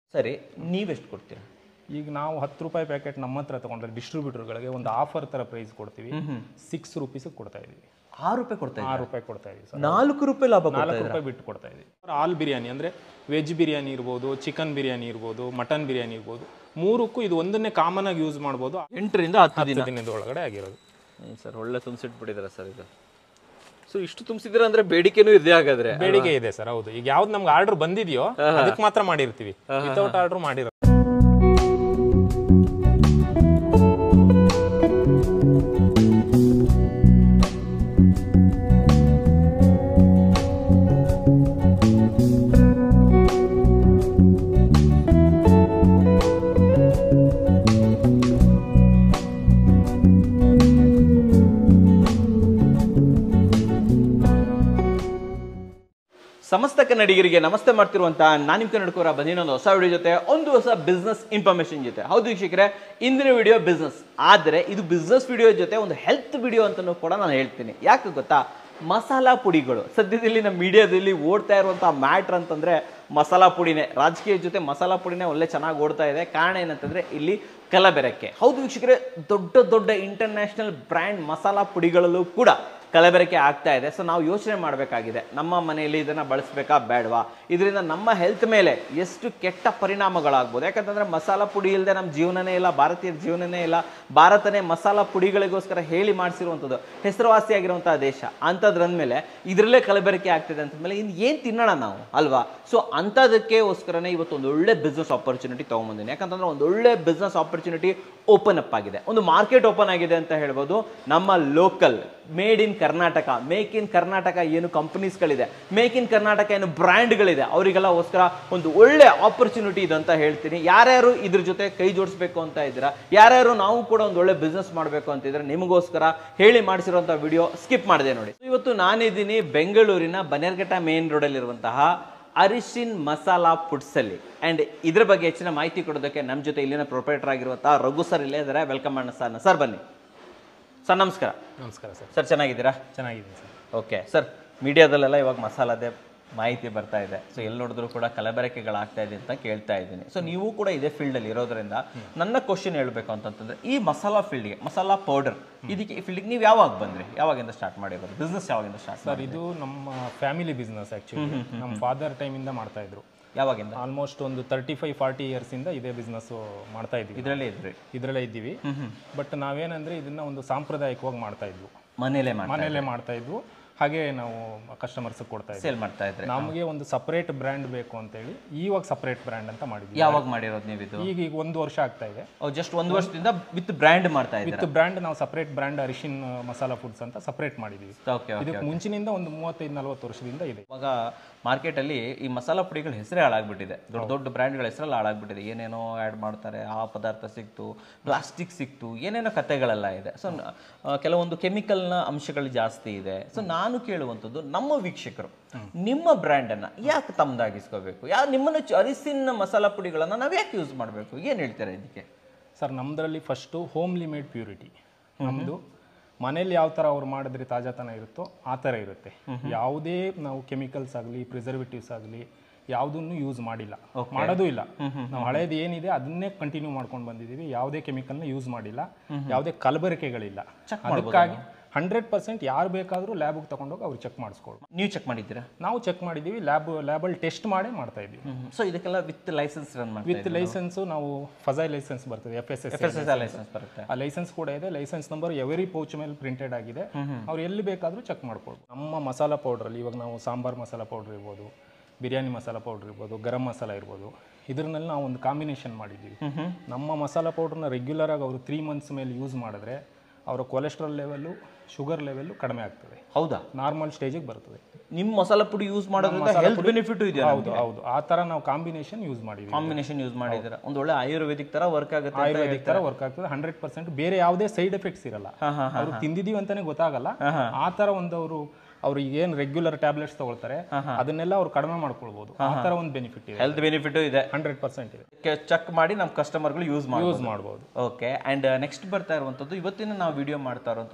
ಸರಿ ನೀವೆಷ್ಟು ಕೊಡ್ತೀರಾ ಈಗ ನಾವು ಹತ್ತು ರೂಪಾಯಿ ಪ್ಯಾಕೆಟ್ ನಮ್ಮ ಹತ್ರ ತಗೊಂಡ್ರೆ ಡಿಸ್ಟ್ರಿಬ್ಯೂಟರ್ಗಳಿಗೆ ಒಂದು ಆಫರ್ ಥರ ಪ್ರೈಸ್ ಕೊಡ್ತೀವಿ ಸಿಕ್ಸ್ ರುಪೀಸಿಗೆ ಕೊಡ್ತಾ ಇದೀವಿ ಆರು ರೂಪಾಯಿ ಕೊಡ್ತಾ ಆರು ರೂಪಾಯಿ ಕೊಡ್ತಾ ಇದೀವಿ ಸರ್ ನಾಲ್ಕು ರೂಪಾಯಿ ಲಾಭ ಕೊಡ್ತಾ ನಾಲ್ಕು ರೂಪಾಯಿ ಬಿಟ್ಟು ಕೊಡ್ತಾ ಇದೀವಿ ಆಲ್ ಬಿರಿಯಾನಿ ಅಂದರೆ ವೆಜ್ ಬಿರಿಯಾನಿ ಇರ್ಬೋದು ಚಿಕನ್ ಬಿರಿಯಾನಿ ಇರ್ಬೋದು ಮಟನ್ ಬಿರಿಯಾನಿ ಇರ್ಬೋದು ಮೂರಕ್ಕೂ ಇದು ಒಂದನ್ನೇ ಕಾಮನ್ ಆಗಿ ಯೂಸ್ ಮಾಡ್ಬೋದು ಎಂಟರಿಂದ ಹತ್ತು ದಿನ ಹತ್ತು ದಿನದ ಒಳಗಡೆ ಆಗಿರೋದು ಸರ್ ಒಳ್ಳೆ ತುಂಬಿಸಿಟ್ಬಿಟ್ಟಿದ್ದಾರೆ ಸರ್ ಇದು ಸೊ ಇಷ್ಟು ತುಂಬಿಸಿದ್ರೆ ಅಂದ್ರೆ ಬೇಡಿಕೆನೂ ಇದೆ ಹಾಗಾದ್ರೆ ಬೇಡಿಕೆ ಇದೆ ಸರ್ ಹೌದು ಈಗ ಯಾವ್ದು ನಮ್ಗೆ ಆರ್ಡರ್ ಬಂದಿದೆಯೋ ಅದಕ್ಕೆ ಮಾತ್ರ ಮಾಡಿರ್ತೀವಿ ವಿತೌಟ್ ಆರ್ಡರ್ ಮಾಡಿರೋ ಸಮಸ್ತ ಕನ್ನಡಿಗರಿಗೆ ನಮಸ್ತೆ ಮಾಡ್ತಿರುವಂತಹ ನಾನು ನಿಮ್ಮ ಕನ್ನಡಕರ ಬಂದಿನೊಂದು ಹೊಸ ವಿಡಿಯೋ ಜೊತೆ ಒಂದು ಹೊಸ ಬಿಸ್ನೆಸ್ ಇನ್ಫಾರ್ಮೇಶನ್ ಜೊತೆ ಹೌದು ವೀಕ್ಷಕರೇ ಇಂದಿನ ವಿಡಿಯೋ ಬಿಸ್ನೆಸ್ ಆದರೆ ಇದು ಬಿಸ್ನೆಸ್ ವಿಡಿಯೋ ಜೊತೆ ಒಂದು ಹೆಲ್ತ್ ವಿಡಿಯೋ ಅಂತಲೂ ಕೂಡ ನಾನು ಹೇಳ್ತೀನಿ ಯಾಕೆ ಗೊತ್ತಾ ಮಸಾಲಾ ಪುಡಿಗಳು ಸದ್ಯದಲ್ಲಿ ನಮ್ಮ ಮೀಡಿಯಾದಲ್ಲಿ ಓಡ್ತಾ ಇರುವಂಥ ಮ್ಯಾಟ್ರ್ ಅಂತಂದರೆ ಮಸಾಲಾ ಪುಡಿನೇ ರಾಜಕೀಯ ಜೊತೆ ಮಸಾಲಾ ಪುಡಿನೇ ಒಳ್ಳೆ ಚೆನ್ನಾಗಿ ಓಡ್ತಾ ಇದೆ ಕಾರಣ ಏನಂತಂದರೆ ಇಲ್ಲಿ ಕಲಬೆರಕೆ ಹೌದು ವೀಕ್ಷಕರೇ ದೊಡ್ಡ ದೊಡ್ಡ ಇಂಟರ್ನ್ಯಾಷನಲ್ ಬ್ರ್ಯಾಂಡ್ ಮಸಾಲಾ ಪುಡಿಗಳಲ್ಲೂ ಕೂಡ ಕಲಬೆರಕೆ ಆಗ್ತಾ ಇದೆ ಸೊ ನಾವು ಯೋಚನೆ ಮಾಡಬೇಕಾಗಿದೆ ನಮ್ಮ ಮನೆಯಲ್ಲಿ ಇದನ್ನು ಬಳಸಬೇಕಾ ಬೇಡವಾ ಇದರಿಂದ ನಮ್ಮ ಹೆಲ್ತ್ ಮೇಲೆ ಎಷ್ಟು ಕೆಟ್ಟ ಪರಿಣಾಮಗಳಾಗ್ಬೋದು ಯಾಕಂತಂದರೆ ಮಸಾಲ ಪುಡಿ ಇಲ್ಲದೆ ನಮ್ಮ ಜೀವನನೇ ಇಲ್ಲ ಭಾರತೀಯರ ಜೀವನನೇ ಇಲ್ಲ ಭಾರತನೇ ಮಸಾಲ ಪುಡಿಗಳಿಗೋಸ್ಕರ ಹೇಳಿ ಮಾಡಿಸಿರುವಂಥದ್ದು ಹೆಸರುವಾಸಿಯಾಗಿರುವಂಥ ದೇಶ ಅಂಥದ್ರಂದಮೇಲೆ ಇದರಲ್ಲೇ ಕಲಬೆರಕೆ ಆಗ್ತಿದೆ ಅಂತಂದಮೇಲೆ ಇನ್ನು ಏನು ತಿನ್ನೋಣ ನಾವು ಅಲ್ವಾ ಸೊ ಅಂಥದಕ್ಕೋಸ್ಕರನೇ ಇವತ್ತು ಒಂದು ಒಳ್ಳೆ ಬಿಸ್ನೆಸ್ ಆಪರ್ಚುನಿಟಿ ತೊಗೊಂಬಂದಿನಿ ಯಾಕಂತಂದ್ರೆ ಒಂದು ಒಳ್ಳೆ ಬಿಸ್ನೆಸ್ ಆಪರ್ಚುನಿಟಿ ಓಪನ್ ಅಪ್ ಆಗಿದೆ ಒಂದು ಮಾರ್ಕೆಟ್ ಓಪನ್ ಆಗಿದೆ ಅಂತ ಹೇಳ್ಬೋದು ನಮ್ಮ local made in Karnataka make in Karnataka ಏನು ಕಂಪನೀಸ್ಗಳಿದೆ ಮೇಕ್ ಇನ್ ಕರ್ನಾಟಕ ಏನು ಬ್ರ್ಯಾಂಡ್ಗಳಿದೆ ಅವರಿಗೆಲ್ಲಗೋಸ್ಕರ ಒಂದು ಒಳ್ಳೆ ಆಪರ್ಚುನಿಟಿ ಇದೆ ಅಂತ ಹೇಳ್ತೀನಿ ಯಾರ್ಯಾರು ಇದ್ರ ಜೊತೆ ಕೈ ಜೋಡಿಸ್ಬೇಕು ಅಂತ ಇದ್ದೀರಾ ಯಾರ್ಯಾರು ನಾವು ಕೂಡ ಒಂದು ಒಳ್ಳೆ ಬಿಸ್ನೆಸ್ ಮಾಡಬೇಕು ಅಂತಿದ್ರೆ ನಿಮಗೋಸ್ಕರ ಹೇಳಿ ಮಾಡಿಸಿರುವಂಥ ವಿಡಿಯೋ ಸ್ಕಿಪ್ ಮಾಡಿದೆ ನೋಡಿ ಇವತ್ತು ನಾನಿದ್ದೀನಿ ಬೆಂಗಳೂರಿನ ಬನ್ನೇರ್ಘಟ್ಟ ಮೇನ್ ರೋಡಲ್ಲಿರುವಂತಹ ಅರಿಶಿನ್ ಮಸಾಲಾ ಫುಡ್ಸಲ್ಲಿ ಆ್ಯಂಡ್ ಇದ್ರ ಬಗ್ಗೆ ಹೆಚ್ಚಿನ ಮಾಹಿತಿ ಕೊಡೋದಕ್ಕೆ ನಮ್ಮ ಜೊತೆ ಇಲ್ಲಿನ ಪ್ರೊಪರೇಟರ್ ಆಗಿರುವಂತಹ ರಘು ಸರ್ ಇಲ್ಲೇ ಇದ್ದಾರೆ ವೆಲ್ಕಮ್ ಮಾಡೋಣ ಸರ್ ಸರ್ ಬನ್ನಿ ಸರ್ ನಮಸ್ಕಾರ ನಮಸ್ಕಾರ ಸರ್ ಸರ್ ಚೆನ್ನಾಗಿದ್ದೀರಾ ಚೆನ್ನಾಗಿದೆ ಸರ್ ಓಕೆ ಸರ್ ಮೀಡಿಯಾದಲ್ಲೆಲ್ಲ ಇವಾಗ ಮಸಾಲದೇ ಮಾಹಿತಿ ಬರ್ತಾ ಇದೆ ಸೊ ಎಲ್ಲಿ ನೋಡಿದ್ರು ಕೂಡ ಕಲಬೆರಕೆಗಳಾಗ್ತಾ ಇದೆ ಅಂತ ಕೇಳ್ತಾ ಇದ್ದೀನಿ ಸೊ ನೀವು ಕೂಡ ಇದೇ ಫೀಲ್ಡಲ್ಲಿ ಇರೋದ್ರಿಂದ ನನ್ನ ಕ್ವಶನ್ ಹೇಳಬೇಕು ಅಂತಂತಂದ್ರೆ ಈ ಮಸಾಲಾ ಫೀಲ್ಡ್ಗೆ ಮಸಾಲಾ ಪೌಡರ್ ಇದಕ್ಕೆ ಈ ಫೀಲ್ಡ್ಗೆ ನೀವು ಯಾವಾಗ ಬಂದ್ರಿ ಯಾವಾಗಿಂದ ಸ್ಟಾರ್ಟ್ ಮಾಡಿರೋದು ಬಿಸ್ನೆಸ್ ಯಾವಾಗಿಂದ ಸ್ಟಾರ್ಟ್ ಸರ್ ಇದು ನಮ್ಮ ಫ್ಯಾಮಿಲಿ ಬಿಸ್ನೆಸ್ ಆ್ಯಕ್ಚುಲಿ ನಮ್ಮ ಫಾದರ್ ಟೈಮಿಂದ ಮಾಡ್ತಾ ಇದ್ರು ಯಾವಾಗಿಂದ ಆಲ್ಮೋಸ್ಟ್ ಒಂದು ತರ್ಟಿ ಫೈವ್ ಫಾರ್ಟಿ ಇಯರ್ಸಿಂದ ಇದೇ ಬಿಸ್ನೆಸ್ ಮಾಡ್ತಾ ಇದ್ವಿ ಇದರಲ್ಲೇ ಇದ್ರಿ ಇದರಲ್ಲೇ ಇದ್ದೀವಿ ಬಟ್ ನಾವೇನಂದ್ರೆ ಇದನ್ನ ಒಂದು ಸಾಂಪ್ರದಾಯಿಕವಾಗಿ ಮಾಡ್ತಾ ಇದ್ವು ಮನೇಲೆ ಮಾಡಿ ಮನೆಯಲ್ಲೇ ಮಾಡ್ತಾ ಇದ್ವು ಹಾಗೆ ನಾವು ಕಸ್ಟಮರ್ಸ್ ಕೊಡ್ತಾ ಇದ್ವಿ ಸೇಲ್ ಮಾಡ್ತಾ ಇದ್ರಿ ನಮಗೆ ಒಂದು ಸಪರೇಟ್ ಬ್ರ್ಯಾಂಡ್ ಬೇಕು ಅಂತೇಳಿ ಇವಾಗ ಸಪರೇಟ್ ಬ್ರ್ಯಾಂಡ್ ಅಂತ ಮಾಡಿದ್ವಿ ಯಾವಾಗ ಮಾಡಿರೋದು ನೀವು ಇದು ಈಗ ಈಗ ಒಂದು ವರ್ಷ ಆಗ್ತಾ ಇದೆ ಜಸ್ಟ್ ಒಂದು ವರ್ಷದಿಂದ ವಿತ್ ಬ್ರ್ಯಾಂಡ್ ಮಾಡ್ತಾ ಇದ್ದೀರಾ ವಿತ್ ಬ್ರ್ಯಾಂಡ್ ನಾವು separate brand Arishin masala foods ಅಂತ ಸಪರೇಟ್ ಮಾಡಿದ್ವಿ ಓಕೆ ಇದಕ್ಕೆ ಮುಂಚಿನಿಂದ ಒಂದು ಮೂವತ್ತೈದು ನಲವತ್ತು ವರ್ಷದಿಂದ ಇದೆ ಇವಾಗ ಮಾರ್ಕೆಟಲ್ಲಿ ಈ ಮಸಾಲಾ ಪುಡಿಗಳ ಹೆಸರೇ ಹಾಳಾಗ್ಬಿಟ್ಟಿದೆ ದೊಡ್ಡ ದೊಡ್ಡ ಬ್ರ್ಯಾಂಡ್ಗಳ ಹೆಸರಲ್ಲಿ ಹಾಳಾಗ್ಬಿಟ್ಟಿದೆ ಏನೇನೋ ಆ್ಯಡ್ ಮಾಡ್ತಾರೆ ಆ ಪದಾರ್ಥ ಸಿಕ್ತು ಪ್ಲಾಸ್ಟಿಕ್ ಸಿಕ್ತು ಏನೇನೋ ಕತೆಗಳೆಲ್ಲ ಇದೆ ಸೊ ಕೆಲವೊಂದು ಕೆಮಿಕಲ್ನ ಅಂಶಗಳು ಜಾಸ್ತಿ ಇದೆ ಸೊ ನಾನು ಕೇಳುವಂಥದ್ದು ನಮ್ಮ ವೀಕ್ಷಕರು ನಿಮ್ಮ ಬ್ರ್ಯಾಂಡನ್ನು ಯಾಕೆ ತಮ್ಮದಾಗಿಸ್ಕೋಬೇಕು ಯಾ ನಿಮ್ಮನ್ನು ಚ- ಅರಿಸಿನ ಮಸಾಲಾ ಪುಡಿಗಳನ್ನು ನಾವು ಯಾಕೆ ಯೂಸ್ ಮಾಡಬೇಕು ಏನು ಹೇಳ್ತಾರೆ ಇದಕ್ಕೆ ಸರ್ ನಮ್ಮದ್ರಲ್ಲಿ ಫಸ್ಟು ಹೋಮ್ಲಿ ಮೇಡ್ ಪ್ಯೂರಿಟಿ ನಮ್ಮದು ಮನೇಲಿ ಯಾವ ಥರ ಅವ್ರು ಮಾಡಿದ್ರೆ ತಾಜಾತನ ಇರುತ್ತೋ ಆ ಥರ ಇರುತ್ತೆ ಯಾವುದೇ ನಾವು ಕೆಮಿಕಲ್ಸ್ ಆಗಲಿ ಪ್ರಿಸರ್ವೇಟಿವ್ಸ್ ಆಗಲಿ ಯಾವುದನ್ನು ಯೂಸ್ ಮಾಡಿಲ್ಲ ಮಾಡೋದು ಇಲ್ಲ ನಾವು ಹಳೇದು ಏನಿದೆ ಅದನ್ನೇ ಕಂಟಿನ್ಯೂ ಮಾಡ್ಕೊಂಡು ಬಂದಿದ್ದೀವಿ ಯಾವುದೇ ಕೆಮಿಕಲ್ನ ಯೂಸ್ ಮಾಡಿಲ್ಲ ಯಾವುದೇ ಕಲಬೆರಕೆಗಳಿಲ್ಲ ಅದಕ್ಕಾಗಿ ಹಂಡ್ರೆಡ್ ಪರ್ಸೆಂಟ್ ಯಾರು ಬೇಕಾದರೂ ಲ್ಯಾಬಿಗೆ ತಗೊಂಡೋಗಿ ಅವ್ರು ಚೆಕ್ ಮಾಡಿಸ್ಕೊಳ್ಬೋದು ನೀವು ಚೆಕ್ ಮಾಡಿದ್ದೀರಾ ನಾವು ಚೆಕ್ ಮಾಡಿದ್ದೀವಿ ಲ್ಯಾಬ್ ಲ್ಯಾಬಲ್ಲಿ ಟೆಸ್ಟ್ ಮಾಡೇ ಮಾಡ್ತಾ ಇದ್ದೀವಿ ಸೊ ಇದಕ್ಕೆಲ್ಲ ವಿತ್ ಲೈಸೆನ್ಸ್ ರನ್ ಮಾಡ್ತೀವಿ ವಿತ್ ಲೈಸೆನ್ಸು ನಾವು ಫಸೈ ಲೈಸೆನ್ಸ್ ಬರ್ತದೆ ಎಫ್ ಎಸ್ ಎಸ್ ಲೈಸೆನ್ಸ್ ಬರುತ್ತೆ ಆ ಲೈಸೆನ್ಸ್ ಕೂಡ ಇದೆ ಲೈಸೆನ್ಸ್ ನಂಬರ್ ಎವರಿ ಪೌಚ್ ಮೇಲೆ ಪ್ರಿಂಟೆಡ್ ಆಗಿದೆ ಅವ್ರು ಎಲ್ಲಿ ಬೇಕಾದರೂ ಚೆಕ್ ಮಾಡ್ಕೊಳ್ಬೋದು ನಮ್ಮ ಮಸಾಲ ಪೌಡ್ರಲ್ಲಿ ಇವಾಗ ನಾವು ಸಾಂಬಾರ್ ಮಸಾಲ ಪೌಡ್ರ್ ಇರ್ಬೋದು ಬಿರಿಯಾನಿ ಮಸಾಲ ಪೌಡ್ರ್ ಇರ್ಬೋದು ಗರಂ ಮಸಾಲ ಇರ್ಬೋದು ಇದ್ರಲ್ಲಿ ನಾವು ಒಂದು ಕಾಂಬಿನೇಷನ್ ಮಾಡಿದ್ದೀವಿ ನಮ್ಮ ಮಸಾಲ ಪೌಡ್ರನ್ನ ರೆಗ್ಯುಲರ್ ಆಗಿ ಅವರು ತ್ರೀ ಮಂತ್ಸ್ ಮೇಲೆ ಯೂಸ್ ಮಾಡಿದ್ರೆ ಅವರ ಕೊಲೆಸ್ಟ್ರಾಲ್ ಲೆವೆಲ್ಲು ಶುಗರ್ ಲೆವೆಲ್ಲು ಕಡಿಮೆ ಆಗ್ತದೆ ಹೌದಾ ನಾರ್ಮಲ್ ಸ್ಟೇಜಿಗೆ ಬರ್ತದೆ ನಿಮ್ಮ ಮಸಾಲಾ ಪುಡಿ ಯೂಸ್ ಮಾಡೋದ್ರಿಂದ ಹೆಲ್ತ್ ಬೆನಿಫಿಟ್ ಇದೆಯಾ ಹೌದು ಹೌದು ಆ ಥರ ನಾವು ಕಾಂಬಿನೇಷನ್ ಯೂಸ್ ಮಾಡಿದ್ದೀವಿ ಕಾಂಬಿನೇಷನ್ ಯೂಸ್ ಮಾಡಿದ್ದೀರಾ ಒಂದು ಒಳ್ಳೆ ಆಯುರ್ವೇದಿಕ್ ತರ ವರ್ಕ್ ಆಗುತ್ತೆ ಅಂತ ಆಯುರ್ವೇದಿಕ್ ತರ ವರ್ಕ್ ಆಗ್ತದೆ ಹಂಡ್ರೆಡ್ ಪರ್ಸೆಂಟ್ ಬೇರೆ ಯಾವುದೇ ಸೈಡ್ ಎಫೆಕ್ಟ್ಸ್ ಇರಲ್ಲ ಅವ್ರು ತಿಂದಿದೀವಿ ಅಂತಾನೆ ಗೊತ್ತಾಗಲ್ಲ ಆ ತರ ಒಂದು ಅವರು ಅವ್ರು ಏನು ರೆಗ್ಯುಲರ್ ಟ್ಯಾಬ್ಲೆಟ್ಸ್ ತಗೊಳ್ತಾರೆ ಅದನ್ನೆಲ್ಲ ಅವ್ರು ಕಡಿಮೆ ಮಾಡ್ಕೊಳ್ಬಹುದು ಆ ತರ ಒಂದು ಬೆನಿಫಿಟ್ ಇದೆ ಹೆಲ್ತ್ ಬೆನಿಫಿಟ್ ಇದೆ ಹಂಡ್ರೆಡ್ ಪರ್ಸೆಂಟ್ ಇದೆ ಚೆಕ್ ಮಾಡಿ ನಮ್ಮ ಕಸ್ಟಮರ್ಗಳು ಯೂಸ್ ಮಾಡಿ ಯೂಸ್ ಮಾಡ್ಬೋದು ಓಕೆ ಅಂಡ್ ನೆಕ್ಸ್ಟ್ ಬರ್ತಾ ಇರುವಂಥದ್ದು ಇವತ್ತಿನ ನಾವು ವಿಡಿಯೋ ಮಾಡ್ತಾ ಇರುವಂಥದ್ದು